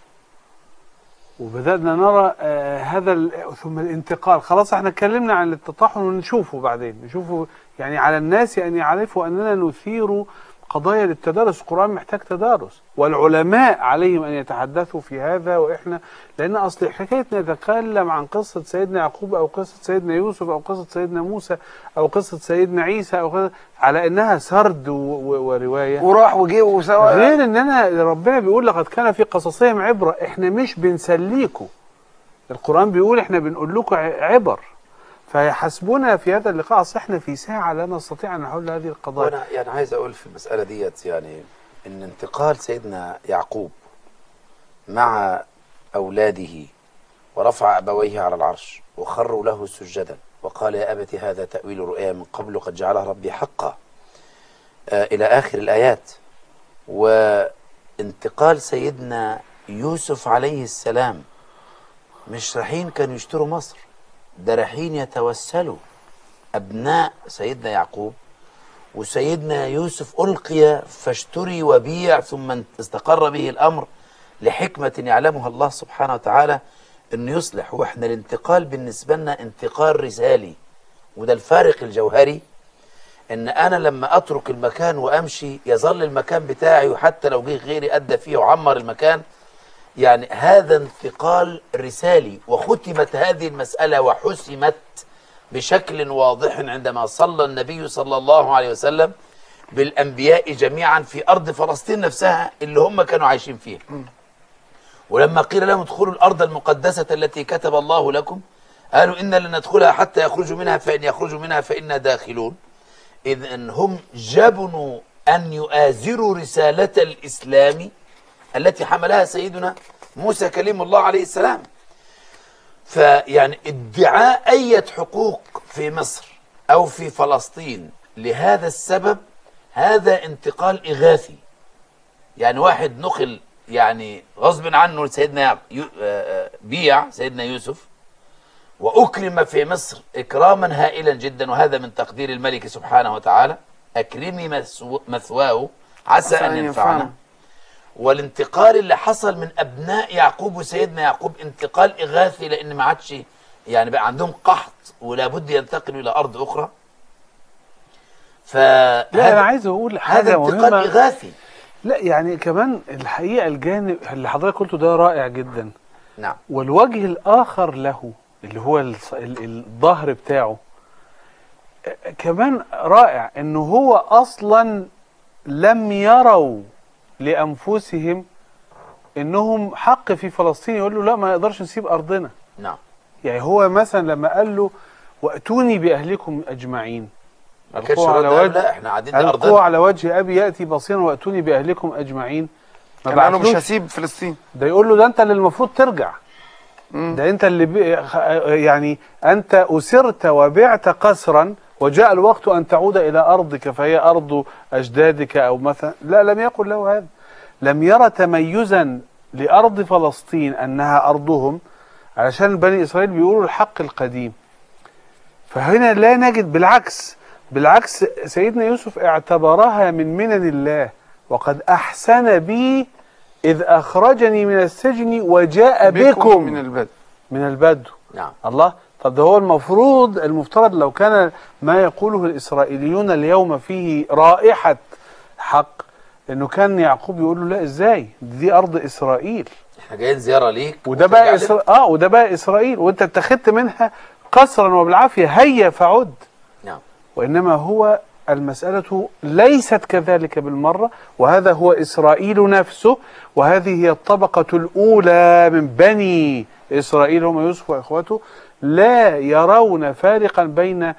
وبدانا نرى آه هذا ال- ثم الانتقال خلاص احنا اتكلمنا عن التطاحن ونشوفه بعدين نشوفه يعني على الناس ان يعرفوا اننا نثير قضايا للتدارس القرآن محتاج تدارس والعلماء عليهم أن يتحدثوا في هذا وإحنا لأن أصل حكاية نتكلم عن قصة سيدنا يعقوب أو قصة سيدنا يوسف أو قصة سيدنا موسى أو قصة سيدنا عيسى أو قصة على إنها سرد و- و- ورواية وراح وجه وسوى غير ان انا ربنا بيقول لقد كان في قصصهم عبره احنا مش بنسليكوا القران بيقول احنا بنقول لكم ع- عبر فيحسبنا في هذا اللقاء اصل احنا في ساعه لا نستطيع ان نحل هذه القضايا وانا يعني عايز اقول في المساله ديت يعني ان انتقال سيدنا يعقوب مع اولاده ورفع ابويه على العرش وخروا له سجدا وقال يا ابت هذا تاويل رؤيا من قبل قد جعلها ربي حقا آه الى اخر الايات وانتقال سيدنا يوسف عليه السلام مش رايحين كانوا يشتروا مصر ده رايحين يتوسلوا ابناء سيدنا يعقوب وسيدنا يوسف ألقي فاشتري وبيع ثم استقر به الأمر لحكمة يعلمها الله سبحانه وتعالى أنه يصلح وإحنا الانتقال بالنسبة لنا انتقال رسالي وده الفارق الجوهري ان انا لما اترك المكان وامشي يظل المكان بتاعي وحتى لو جه غيري ادى فيه وعمر المكان يعني هذا انتقال رسالي وختمت هذه المسألة وحسمت بشكل واضح عندما صلى النبي صلى الله عليه وسلم بالأنبياء جميعا في أرض فلسطين نفسها اللي هم كانوا عايشين فيها ولما قيل لهم ادخلوا الأرض المقدسة التي كتب الله لكم قالوا إنا لن ندخلها حتى يخرجوا منها فإن يخرجوا منها فإنا داخلون إذ أن هم جبنوا أن يؤازروا رسالة الإسلام التي حملها سيدنا موسى كليم الله عليه السلام فيعني ادعاء أي حقوق في مصر أو في فلسطين لهذا السبب هذا انتقال إغاثي يعني واحد نقل يعني غصب عنه سيدنا يعق- يو- آه، آه، بيع سيدنا يوسف وأكرم في مصر إكراما هائلا جدا وهذا من تقدير الملك سبحانه وتعالى أكرمي مثو- مثواه عسى أن ينفعنا والانتقال اللي حصل من ابناء يعقوب وسيدنا يعقوب انتقال اغاثي لان ما عادش يعني بقى عندهم قحط ولا بد ينتقلوا الى ارض اخرى ف لا انا عايز اقول هذا حاجه انتقال مهمه اغاثي لا يعني كمان الحقيقه الجانب اللي حضرتك قلته ده رائع جدا نعم والوجه الآخر له اللي هو الص- ال- الظهر بتاعه آه، كمان رائع انه هو اصلا لم يروا لانفسهم انهم حق في فلسطين يقول له لا ما نقدرش نسيب ارضنا نعم يعني هو مثلا لما قال له واتوني باهلكم اجمعين ما كانش ألقوا على رد قال وجه- لا احنا قاعدين القوا لارضنا على وجه ابي ياتي بصيرا واتوني باهلكم اجمعين ما كان قالوا مش بعتلوش هسيب فلسطين ده يقول له ده انت اللي المفروض ترجع مم. ده انت اللي بي خ- يعني انت اسرت وبعت قسرا وجاء الوقت ان تعود الى ارضك فهي ارض اجدادك او مثلا لا لم يقل له هذا لم يرى تميزا لارض فلسطين انها ارضهم علشان بني اسرائيل بيقولوا الحق القديم فهنا لا نجد بالعكس بالعكس سيدنا يوسف اعتبرها من منن الله وقد احسن بي اذ اخرجني من السجن وجاء بكم من البدء من البدو نعم الله طب ده هو المفروض المفترض لو كان ما يقوله الإسرائيليون اليوم فيه رائحة حق انه كان يعقوب يقول له لا ازاي دي ارض اسرائيل احنا جايين زياره ليك وده وترجع بقى لنا. إسرائيل اه وده بقى اسرائيل وانت اتخذت منها قسرا وبالعافيه هيا فعد نعم وإنما هو المسألة ليست كذلك بالمرة وهذا هو إسرائيل نفسه وهذه هي الطبقة الأولى من بني إسرائيل هم يوسف وإخوته لا يرون فارقا بين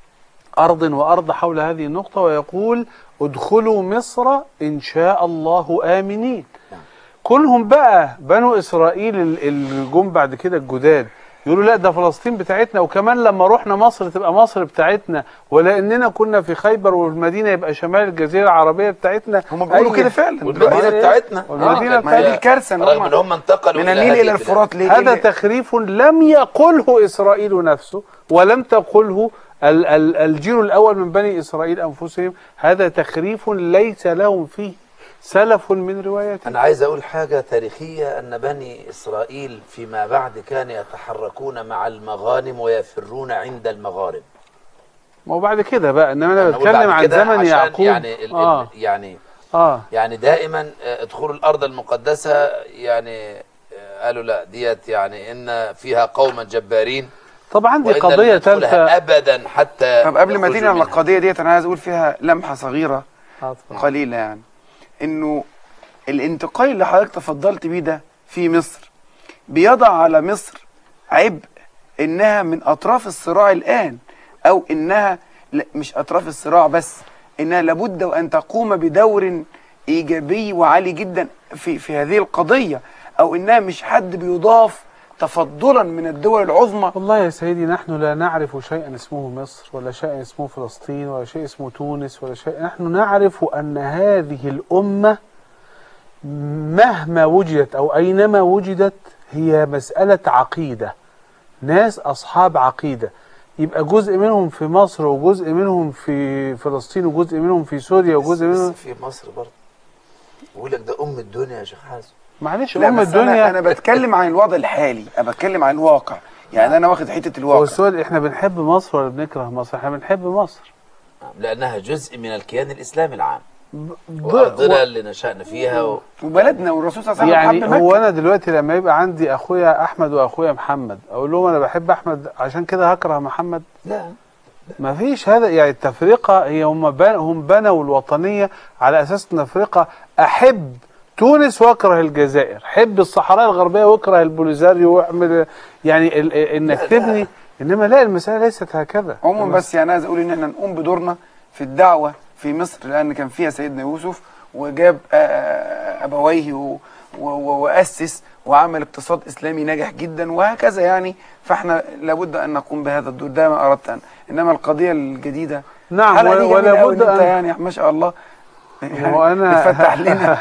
أرض وأرض حول هذه النقطة ويقول ادخلوا مصر إن شاء الله آمنين نعم. كلهم بقى بنو إسرائيل ال- اللي جم بعد كده الجداد يقولوا لا ده فلسطين بتاعتنا وكمان لما رحنا مصر تبقى مصر بتاعتنا ولاننا كنا في خيبر والمدينه يبقى شمال الجزيره العربيه بتاعتنا هم بيقولوا أي- كده فعلا والمدينه دلوقتي. بتاعتنا والمدينة آه، ما هي دي كانت- الكارثه ان رغم ان هم هم انتقلوا من إلى النيل هذه الى البلاد. الفرات ليه؟ هذا ليه؟ تخريف لم يقله اسرائيل نفسه ولم تقله ال- ال- الجيل الاول من بني اسرائيل انفسهم هذا تخريف ليس لهم فيه سلف من روايته أنا عايز أقول حاجة تاريخية أن بني إسرائيل فيما بعد كانوا يتحركون مع المغانم ويفرون عند المغارب ما هو بعد كده بقى انما انا أنا أقول بعد بتكلم عن كده زمن عشان يعقوب يعني ال اه ال يعني اه يعني دائما آه، ادخلوا الأرض المقدسة يعني آه، قالوا لا ديت يعني إن فيها قوما جبارين طب عندي وإن قضيه لن ندخلها ثالثه أبدا حتى طب قبل ما يخرجوا تيجي على منها. القضيه ديت انا عايز اقول فيها لمحه صغيره آه، اتفضل. قليله يعني انه الانتقال اللي حضرتك تفضلت بيه ده في مصر بيضع على مصر عبء انها من اطراف الصراع الان او انها لا مش اطراف الصراع بس انها لابد وان تقوم بدور ايجابي وعالي جدا في في هذه القضيه او انها مش حد بيضاف تفضلا من الدول العظمى والله يا سيدي نحن لا نعرف شيئا اسمه مصر ولا شيء اسمه فلسطين ولا شيء اسمه تونس ولا شيء نحن نعرف أن هذه الأمة مهما وجدت أو أينما وجدت هي مسألة عقيدة ناس أصحاب عقيدة يبقى جزء منهم في مصر وجزء منهم في فلسطين وجزء منهم في سوريا وجزء بس منهم في مصر برضه بيقول لك ده أم الدنيا يا شيخ حازم معلش لا أم بس الدنيا انا, أنا بتكلم عن الوضع الحالي انا بتكلم عن الواقع يعني انا واخد حته هو الواقع السؤال احنا بنحب مصر ولا بنكره مصر احنا بنحب مصر لأنها جزء من الكيان الإسلامي العام ب- وأرضنا اللي نشأنا فيها و... وبلدنا والرسول صلى الله عليه وسلم يعني حب هو مكة. انا دلوقتي لما يبقى عندي اخويا احمد واخويا محمد اقول لهم انا بحب احمد عشان كده هكره محمد لا ما فيش هذا يعني التفرقه هي هم بن هم بنوا الوطنيه على اساس التفرقه احب تونس واكره الجزائر حب الصحراء الغربيه واكره البوليزاريو واعمل يعني ال- انك لا. تبني انما لا المساله ليست هكذا عموما بس يعني عايز اقول ان احنا نقوم بدورنا في الدعوه في مصر لان كان فيها سيدنا يوسف وجاب آه، ابويه و- و- و- واسس وعمل اقتصاد اسلامي ناجح جدا وهكذا يعني فاحنا لابد ان نقوم بهذا الدور ده ما اردت ان انما القضيه الجديده نعم الحلقة دي ولا جميلة أوي بد إن انت ان يعني ما شاء الله يعني وانا بتفتح لنا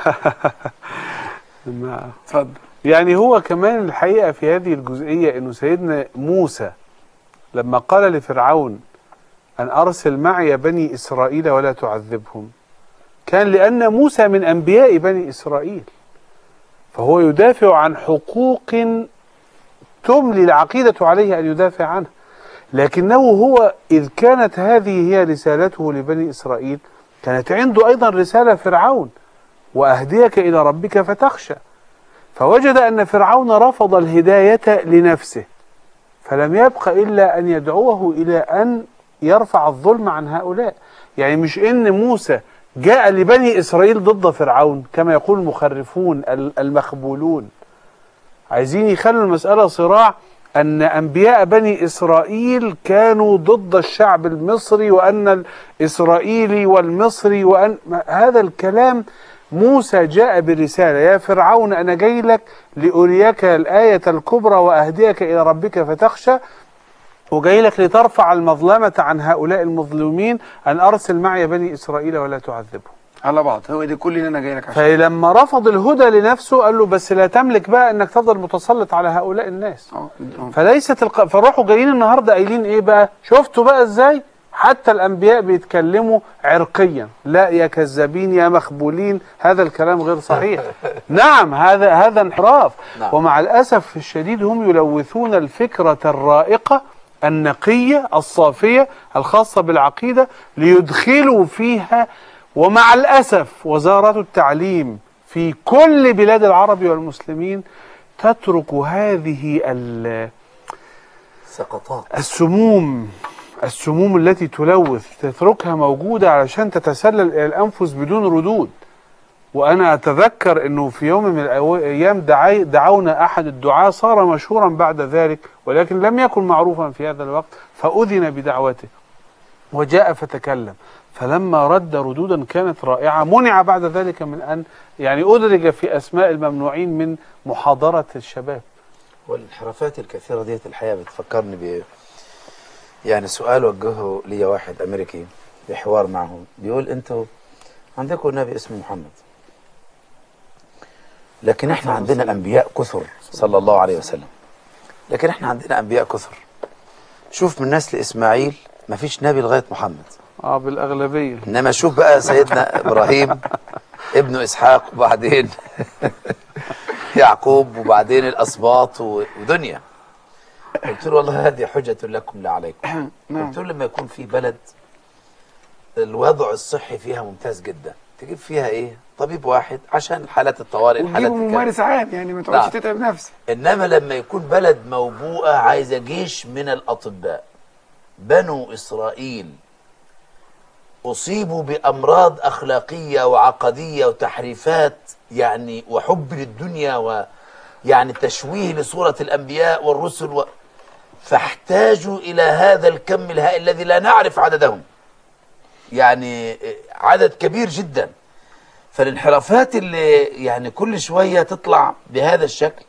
نعم. اتفضل يعني هو كمان الحقيقة في هذه الجزئية أنه سيدنا موسى لما قال لفرعون أن أرسل معي بني إسرائيل ولا تعذبهم كان لأن موسى من أنبياء بني إسرائيل فهو يدافع عن حقوق تملي العقيدة عليه أن يدافع عنها لكنه هو إذ كانت هذه هي رسالته لبني إسرائيل كانت عنده أيضا رسالة فرعون وأهديك إلى ربك فتخشى فوجد أن فرعون رفض الهداية لنفسه فلم يبق إلا أن يدعوه إلى أن يرفع الظلم عن هؤلاء يعني مش إن موسى جاء لبني إسرائيل ضد فرعون كما يقول المخرفون المخبولون عايزين يخلوا المسألة صراع أن أنبياء بني إسرائيل كانوا ضد الشعب المصري وأن الإسرائيلي والمصري وأن هذا الكلام موسى جاء برسالة يا فرعون أنا جاي لك لأريك الآية الكبرى وأهديك إلى ربك فتخشى وجاي لك لترفع المظلمة عن هؤلاء المظلومين أن أرسل معي بني إسرائيل ولا تعذبهم على بعض هو ده كل اللي انا جاي لك عشان فلما رفض الهدى لنفسه قال له بس لا تملك بقى انك تفضل متسلط على هؤلاء الناس اه اه. فليست الق... فراحوا جايين النهارده قايلين ايه بقى شفتوا بقى ازاي حتى الانبياء بيتكلموا عرقيا لا يا كذابين يا مخبولين هذا الكلام غير صحيح نعم هذا هذا انحراف نعم. ومع الاسف الشديد هم يلوثون الفكره الرائقه النقيه الصافيه الخاصه بالعقيده ليدخلوا فيها ومع الاسف وزاره التعليم في كل بلاد العرب والمسلمين تترك هذه ال- سقطات السموم السموم التي تلوث تتركها موجودة علشان تتسلل إلى الأنفس بدون ردود وأنا أتذكر أنه في يوم من الأيام دعي دعونا أحد الدعاة صار مشهورا بعد ذلك ولكن لم يكن معروفا في هذا الوقت فأذن بدعوته وجاء فتكلم فلما رد ردودا كانت رائعة منع بعد ذلك من أن يعني أدرج في أسماء الممنوعين من محاضرة الشباب والانحرافات الكثيرة ديت الحقيقة بتفكرني ب يعني سؤال وجهه لي واحد أمريكي في حوار معه بيقول أنتوا عندكم نبي اسمه محمد لكن احنا عندنا أنبياء كثر صلى الله عليه وسلم لكن احنا عندنا أنبياء كثر شوف من نسل إسماعيل ما فيش نبي لغاية محمد آه بالأغلبية انما شوف بقى سيدنا ابراهيم ابن اسحاق وبعدين يعقوب وبعدين الاسباط و- ودنيا قلت له والله هذه حجة لكم لا عليكم نعم قلت له لما يكون في بلد الوضع الصحي فيها ممتاز جدا تجيب فيها ايه طبيب واحد عشان حالات الطوارئ الحالات وتجيبوا الكذا. ممارس عام يعني ما تقعدش نعم. تتعب نفسك انما لما يكون بلد موبوءه عايزه جيش من الاطباء بنو اسرائيل اصيبوا بامراض اخلاقيه وعقديه وتحريفات يعني وحب للدنيا ويعني تشويه لصوره الانبياء والرسل و... فاحتاجوا الى هذا الكم الهائل الذي لا نعرف عددهم يعني عدد كبير جدا فالانحرافات اللي يعني كل شويه تطلع بهذا الشكل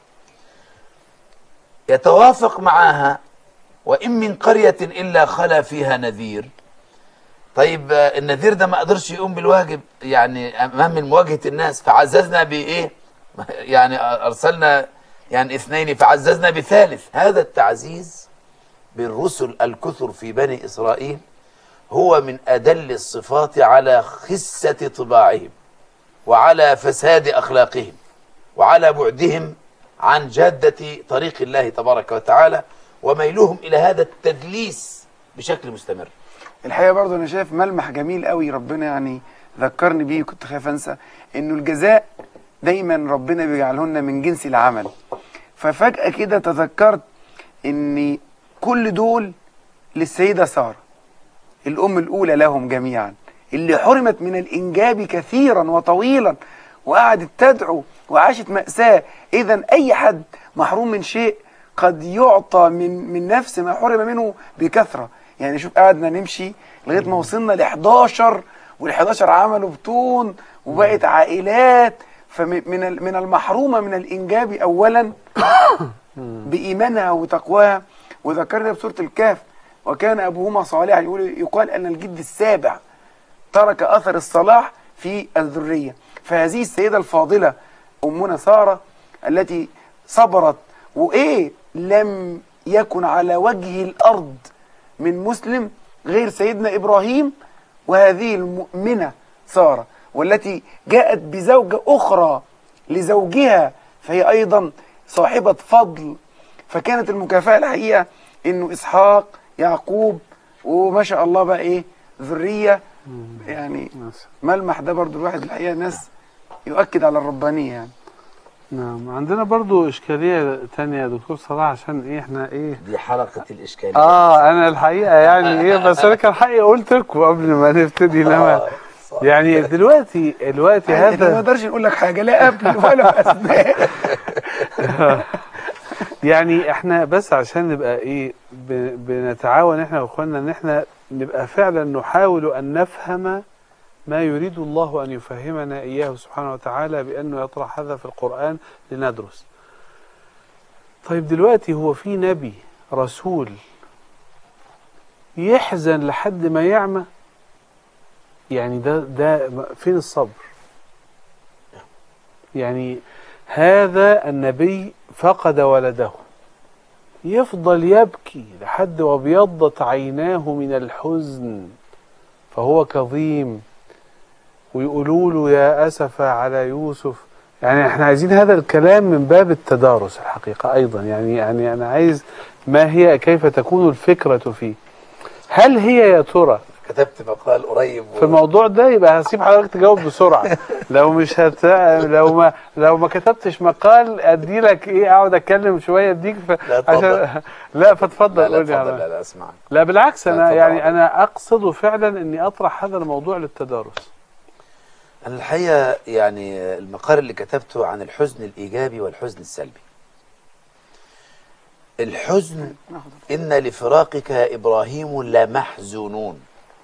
يتوافق معها وإن من قرية إلا خلا فيها نذير طيب آه، النذير ده ما قدرش يقوم بالواجب يعني أمام مواجهة الناس فعززنا بإيه يعني أرسلنا يعني اثنين فعززنا بثالث هذا التعزيز بالرسل الكثر في بني إسرائيل هو من أدل الصفات على خسة طباعهم وعلى فساد أخلاقهم وعلى بعدهم عن جادة طريق الله تبارك وتعالى وميلهم إلى هذا التدليس بشكل مستمر الحقيقه برضه انا شايف ملمح جميل قوي ربنا يعني ذكرني بيه كنت خايف انسى انه الجزاء دايما ربنا بيجعلهن من جنس العمل ففجاه كده تذكرت ان كل دول للسيده ساره الام الاولى لهم جميعا اللي حرمت من الانجاب كثيرا وطويلا وقعدت تدعو وعاشت ماساه اذا اي حد محروم من شيء قد يعطى من من نفس ما حرم منه بكثره يعني شوف قعدنا نمشي لغايه ما وصلنا ل 11 وال 11 عملوا بطون وبقت عائلات فمن ال- من المحرومه من الانجاب اولا بايمانها وتقواها وذكرنا بسوره الكهف وكان ابوهما صالحا يقول يقال ان الجد السابع ترك اثر الصلاح في الذريه فهذه السيده الفاضله امنا ساره التي صبرت وايه لم يكن على وجه الارض من مسلم غير سيدنا ابراهيم وهذه المؤمنه ساره والتي جاءت بزوجه اخرى لزوجها فهي أيضا صاحبة فضل فكانت المكافأة الحقيقة إنه إسحاق يعقوب وما شاء الله بقى إيه ذرية يعني مثلا. ملمح ده برضو الواحد الحقيقة ناس يؤكد على الربانية يعني نعم عندنا برضو إشكالية تانية يا دكتور صلاح عشان إيه إحنا إيه دي حلقة الإشكالية آه أنا الحقيقة يعني إيه بس أنا كان حقي قلت لكم قبل ما نبتدي لما آه، صح. يعني دلوقتي دلوقتي يعني ما هذا نقدرش نقول لك حاجة لا قبل ولا أثناء يعني احنا بس عشان نبقى ايه ب- بنتعاون احنا واخواننا ان احنا نبقى فعلا نحاول ان نفهم ما يريد الله ان يفهمنا اياه سبحانه وتعالى بانه يطرح هذا في القران لندرس. طيب دلوقتي هو في نبي رسول يحزن لحد ما يعمى يعني ده ده فين الصبر؟ يعني هذا النبي فقد ولده يفضل يبكي لحد وابيضت عيناه من الحزن فهو كظيم ويقولوا له يا أسف على يوسف يعني احنا عايزين هذا الكلام من باب التدارس الحقيقة أيضا يعني يعني أنا عايز ما هي كيف تكون الفكرة فيه هل هي يا ترى كتبت مقال قريب في الموضوع ده يبقى هسيب حضرتك تجاوب بسرعه لو مش هت... لو ما لو ما كتبتش مقال ادي لك ايه اقعد اتكلم شويه اديك ف... لا، اتفضل. عشان لا فاتفضل لا لا قول لي اتفضل على- لا لا اسمعك لا بالعكس لا، انا اتفضل. يعني انا اقصد فعلا اني اطرح هذا الموضوع للتدارس أنا الحقيقة يعني المقال اللي كتبته عن الحزن الإيجابي والحزن السلبي الحزن إن لفراقك يا إبراهيم لمحزونون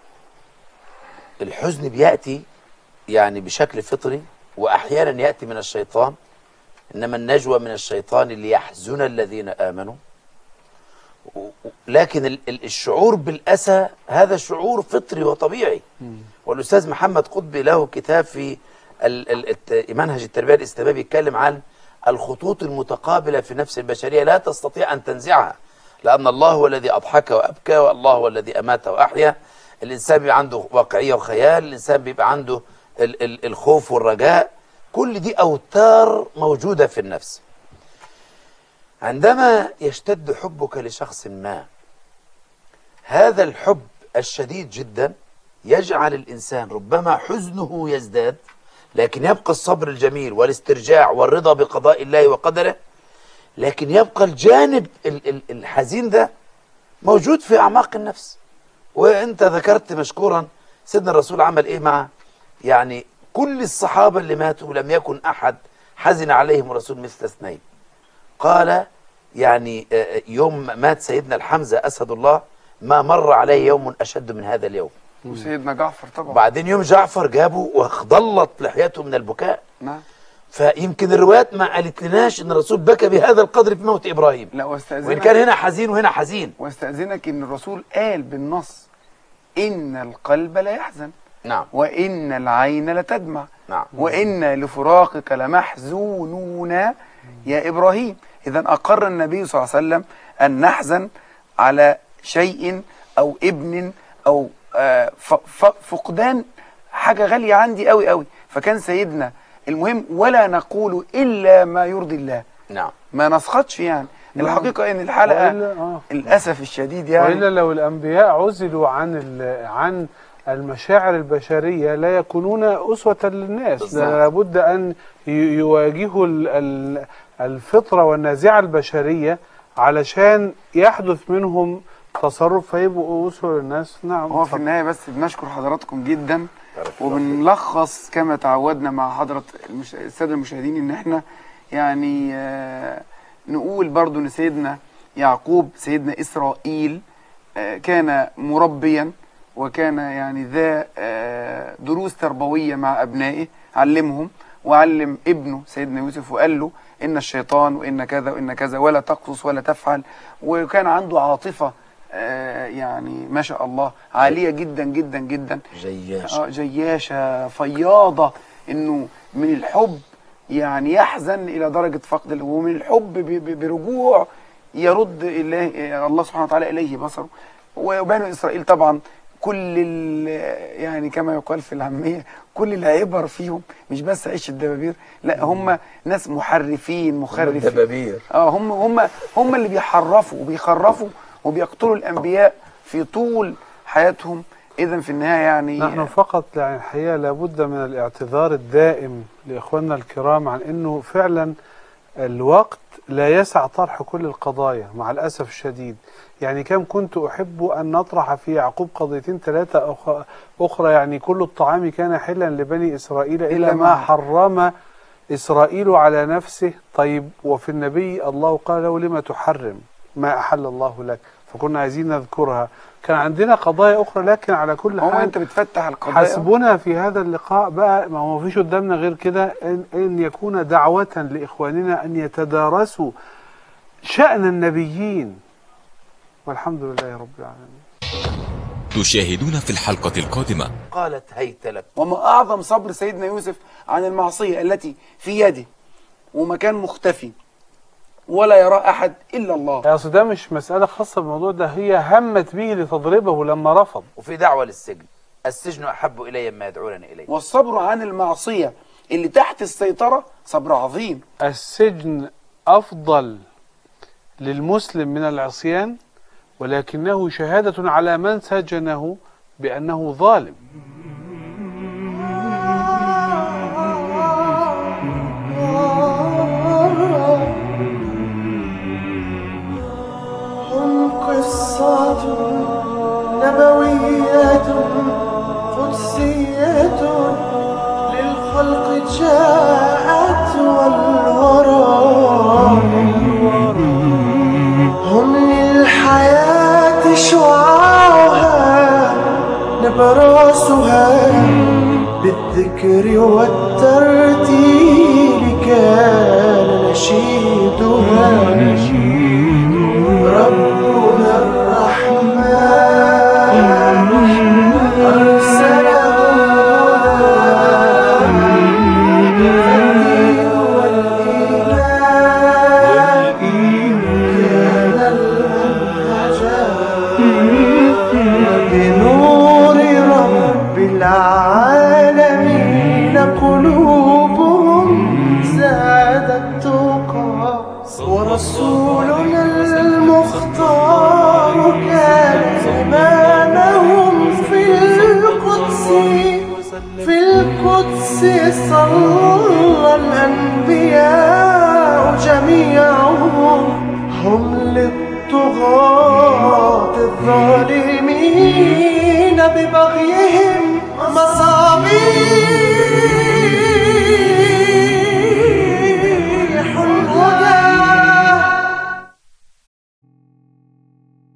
الحزن بيأتي يعني بشكل فطري وأحيانا يأتي من الشيطان إنما النجوى من الشيطان ليحزن الذين آمنوا و- و- لكن ال- ال- الشعور بالأسى هذا شعور فطري وطبيعي والأستاذ محمد قطبي له كتاب في ال- ال- الت- منهج التربية الإسلامية بيتكلم عن الخطوط المتقابلة في نفس البشرية لا تستطيع أن تنزعها لأن الله هو الذي أضحك وأبكى والله هو الذي أمات وأحيا الإنسان بيبقى عنده واقعية وخيال الإنسان بيبقى عنده ال- ال- الخوف والرجاء كل دي أوتار موجودة في النفس عندما يشتد حبك لشخص ما هذا الحب الشديد جدا يجعل الإنسان ربما حزنه يزداد لكن يبقى الصبر الجميل والاسترجاع والرضا بقضاء الله وقدره لكن يبقى الجانب ال- ال- الحزين ده موجود في أعماق النفس وانت ذكرت مشكورا سيدنا الرسول عمل ايه مع يعني كل الصحابة اللي ماتوا لم يكن أحد حزن عليهم الرسول مثل اثنين قال يعني آه، يوم مات سيدنا الحمزة أسد الله ما مر عليه يوم أشد من هذا اليوم وسيدنا جعفر طبعا وبعدين يوم جعفر جابه وضلت لحيته من البكاء نعم فيمكن الروايات ما قالت لناش ان الرسول بكى بهذا القدر في موت ابراهيم لا وان واستأذنك كان هنا حزين وهنا حزين واستأذنك ان الرسول قال بالنص ان القلب لا يحزن نعم وان العين لتدمع نعم وإن لفراقك لمحزونون يا إبراهيم إذا أقر النبي صلى الله عليه وسلم أن نحزن على شيء أو ابن أو آه، ف- ف- فقدان حاجة غالية عندي قوي قوي فكان سيدنا المهم ولا نقول إلا ما يرضي الله نعم ما نسخطش يعني نعم. الحقيقة إن الحلقة وإلا- آه. الأسف الشديد يعني والا لو الانبياء عزلوا عن ال- عن المشاعر البشريه لا يكونون اسوه للناس بالظبط. ده لابد ان ي- يواجهوا ال- ال- الفطره والنازعه البشريه علشان يحدث منهم تصرف فيبقوا اسوه للناس نعم هو في النهاية بس بنشكر حضراتكم جدا وبنلخص كما تعودنا مع حضرة المش... السادة المشاهدين ان احنا يعني آه، نقول برضو ان سيدنا يعقوب سيدنا اسرائيل آه، كان مربيا وكان يعني ذا آه، دروس تربوية مع أبنائه علمهم وعلم ابنه سيدنا يوسف وقال له إن الشيطان وإن كذا وإن كذا ولا تقصص ولا تفعل وكان عنده عاطفة آه، يعني ما شاء الله عالية جدا جدا جدا جياش آه، جياشة فياضة انه من الحب يعني يحزن الى درجة فقد ال- ومن الحب ب- ب- برجوع يرد إليه الله سبحانه وتعالى اليه بصره وبنو اسرائيل طبعا كل ال- يعني كما يقال في العامية كل العبر فيهم مش بس عيش الدبابير لا هم ناس محرفين مخرفين الدبابير اه هم هم هم اللي بيحرفوا وبيخرفوا وبيقتلوا الانبياء في طول حياتهم اذا في النهايه يعني نحن فقط يعني الحقيقة لابد من الاعتذار الدائم لإخواننا الكرام عن أنه فعلا الوقت لا يسع طرح كل القضايا مع الأسف الشديد يعني كم كنت أحب أن نطرح في يعقوب قضيتين ثلاثة أخ- أخرى يعني كل الطعام كان حلا لبني إسرائيل إلا إلا ما ما حرم إسرائيل على نفسه طيب وفي النبي الله قال له لما تحرم ما أحل الله لك فكنا عايزين نذكرها كان عندنا قضايا أخرى لكن على كل هو حال انت بتفتح القضايا حسبنا في هذا اللقاء بقى ما هو فيش قدامنا غير كده ان, ان يكون دعوة لاخواننا ان يتدارسوا شأن النبيين والحمد لله رب العالمين تشاهدون في الحلقة القادمة قالت هيت لك وما اعظم صبر سيدنا يوسف عن المعصيه التي في يده ومكان مختفي ولا يراه احد الا الله يا أصل ده مش مسألة خاصة بالموضوع ده هي همت به لتضربه لما رفض وفي دعوة للسجن السجن أحب إلي مما يدعونني إليه والصبر عن المعصيه اللي تحت السيطره صبر عظيم السجن أفضل للمسلم من العصيان ولكنه شهادة على من سجنه بأنه ظالم هم قصة نبوية قدسية للخلق جاءت والورى هم للحياة شعاعها نبراسها بالذكر والترتيل كان نشيدها ربنا الرحمن أرسله الدين والإيمان كان المنهجا بنور رب العالمين قلوبهم زادت تقى ورسولنا المختار كان إمامهم في القدس في القدس صلى الأنبياء جميعهم هم للطغاة الظالمين ببغيهم مصابيح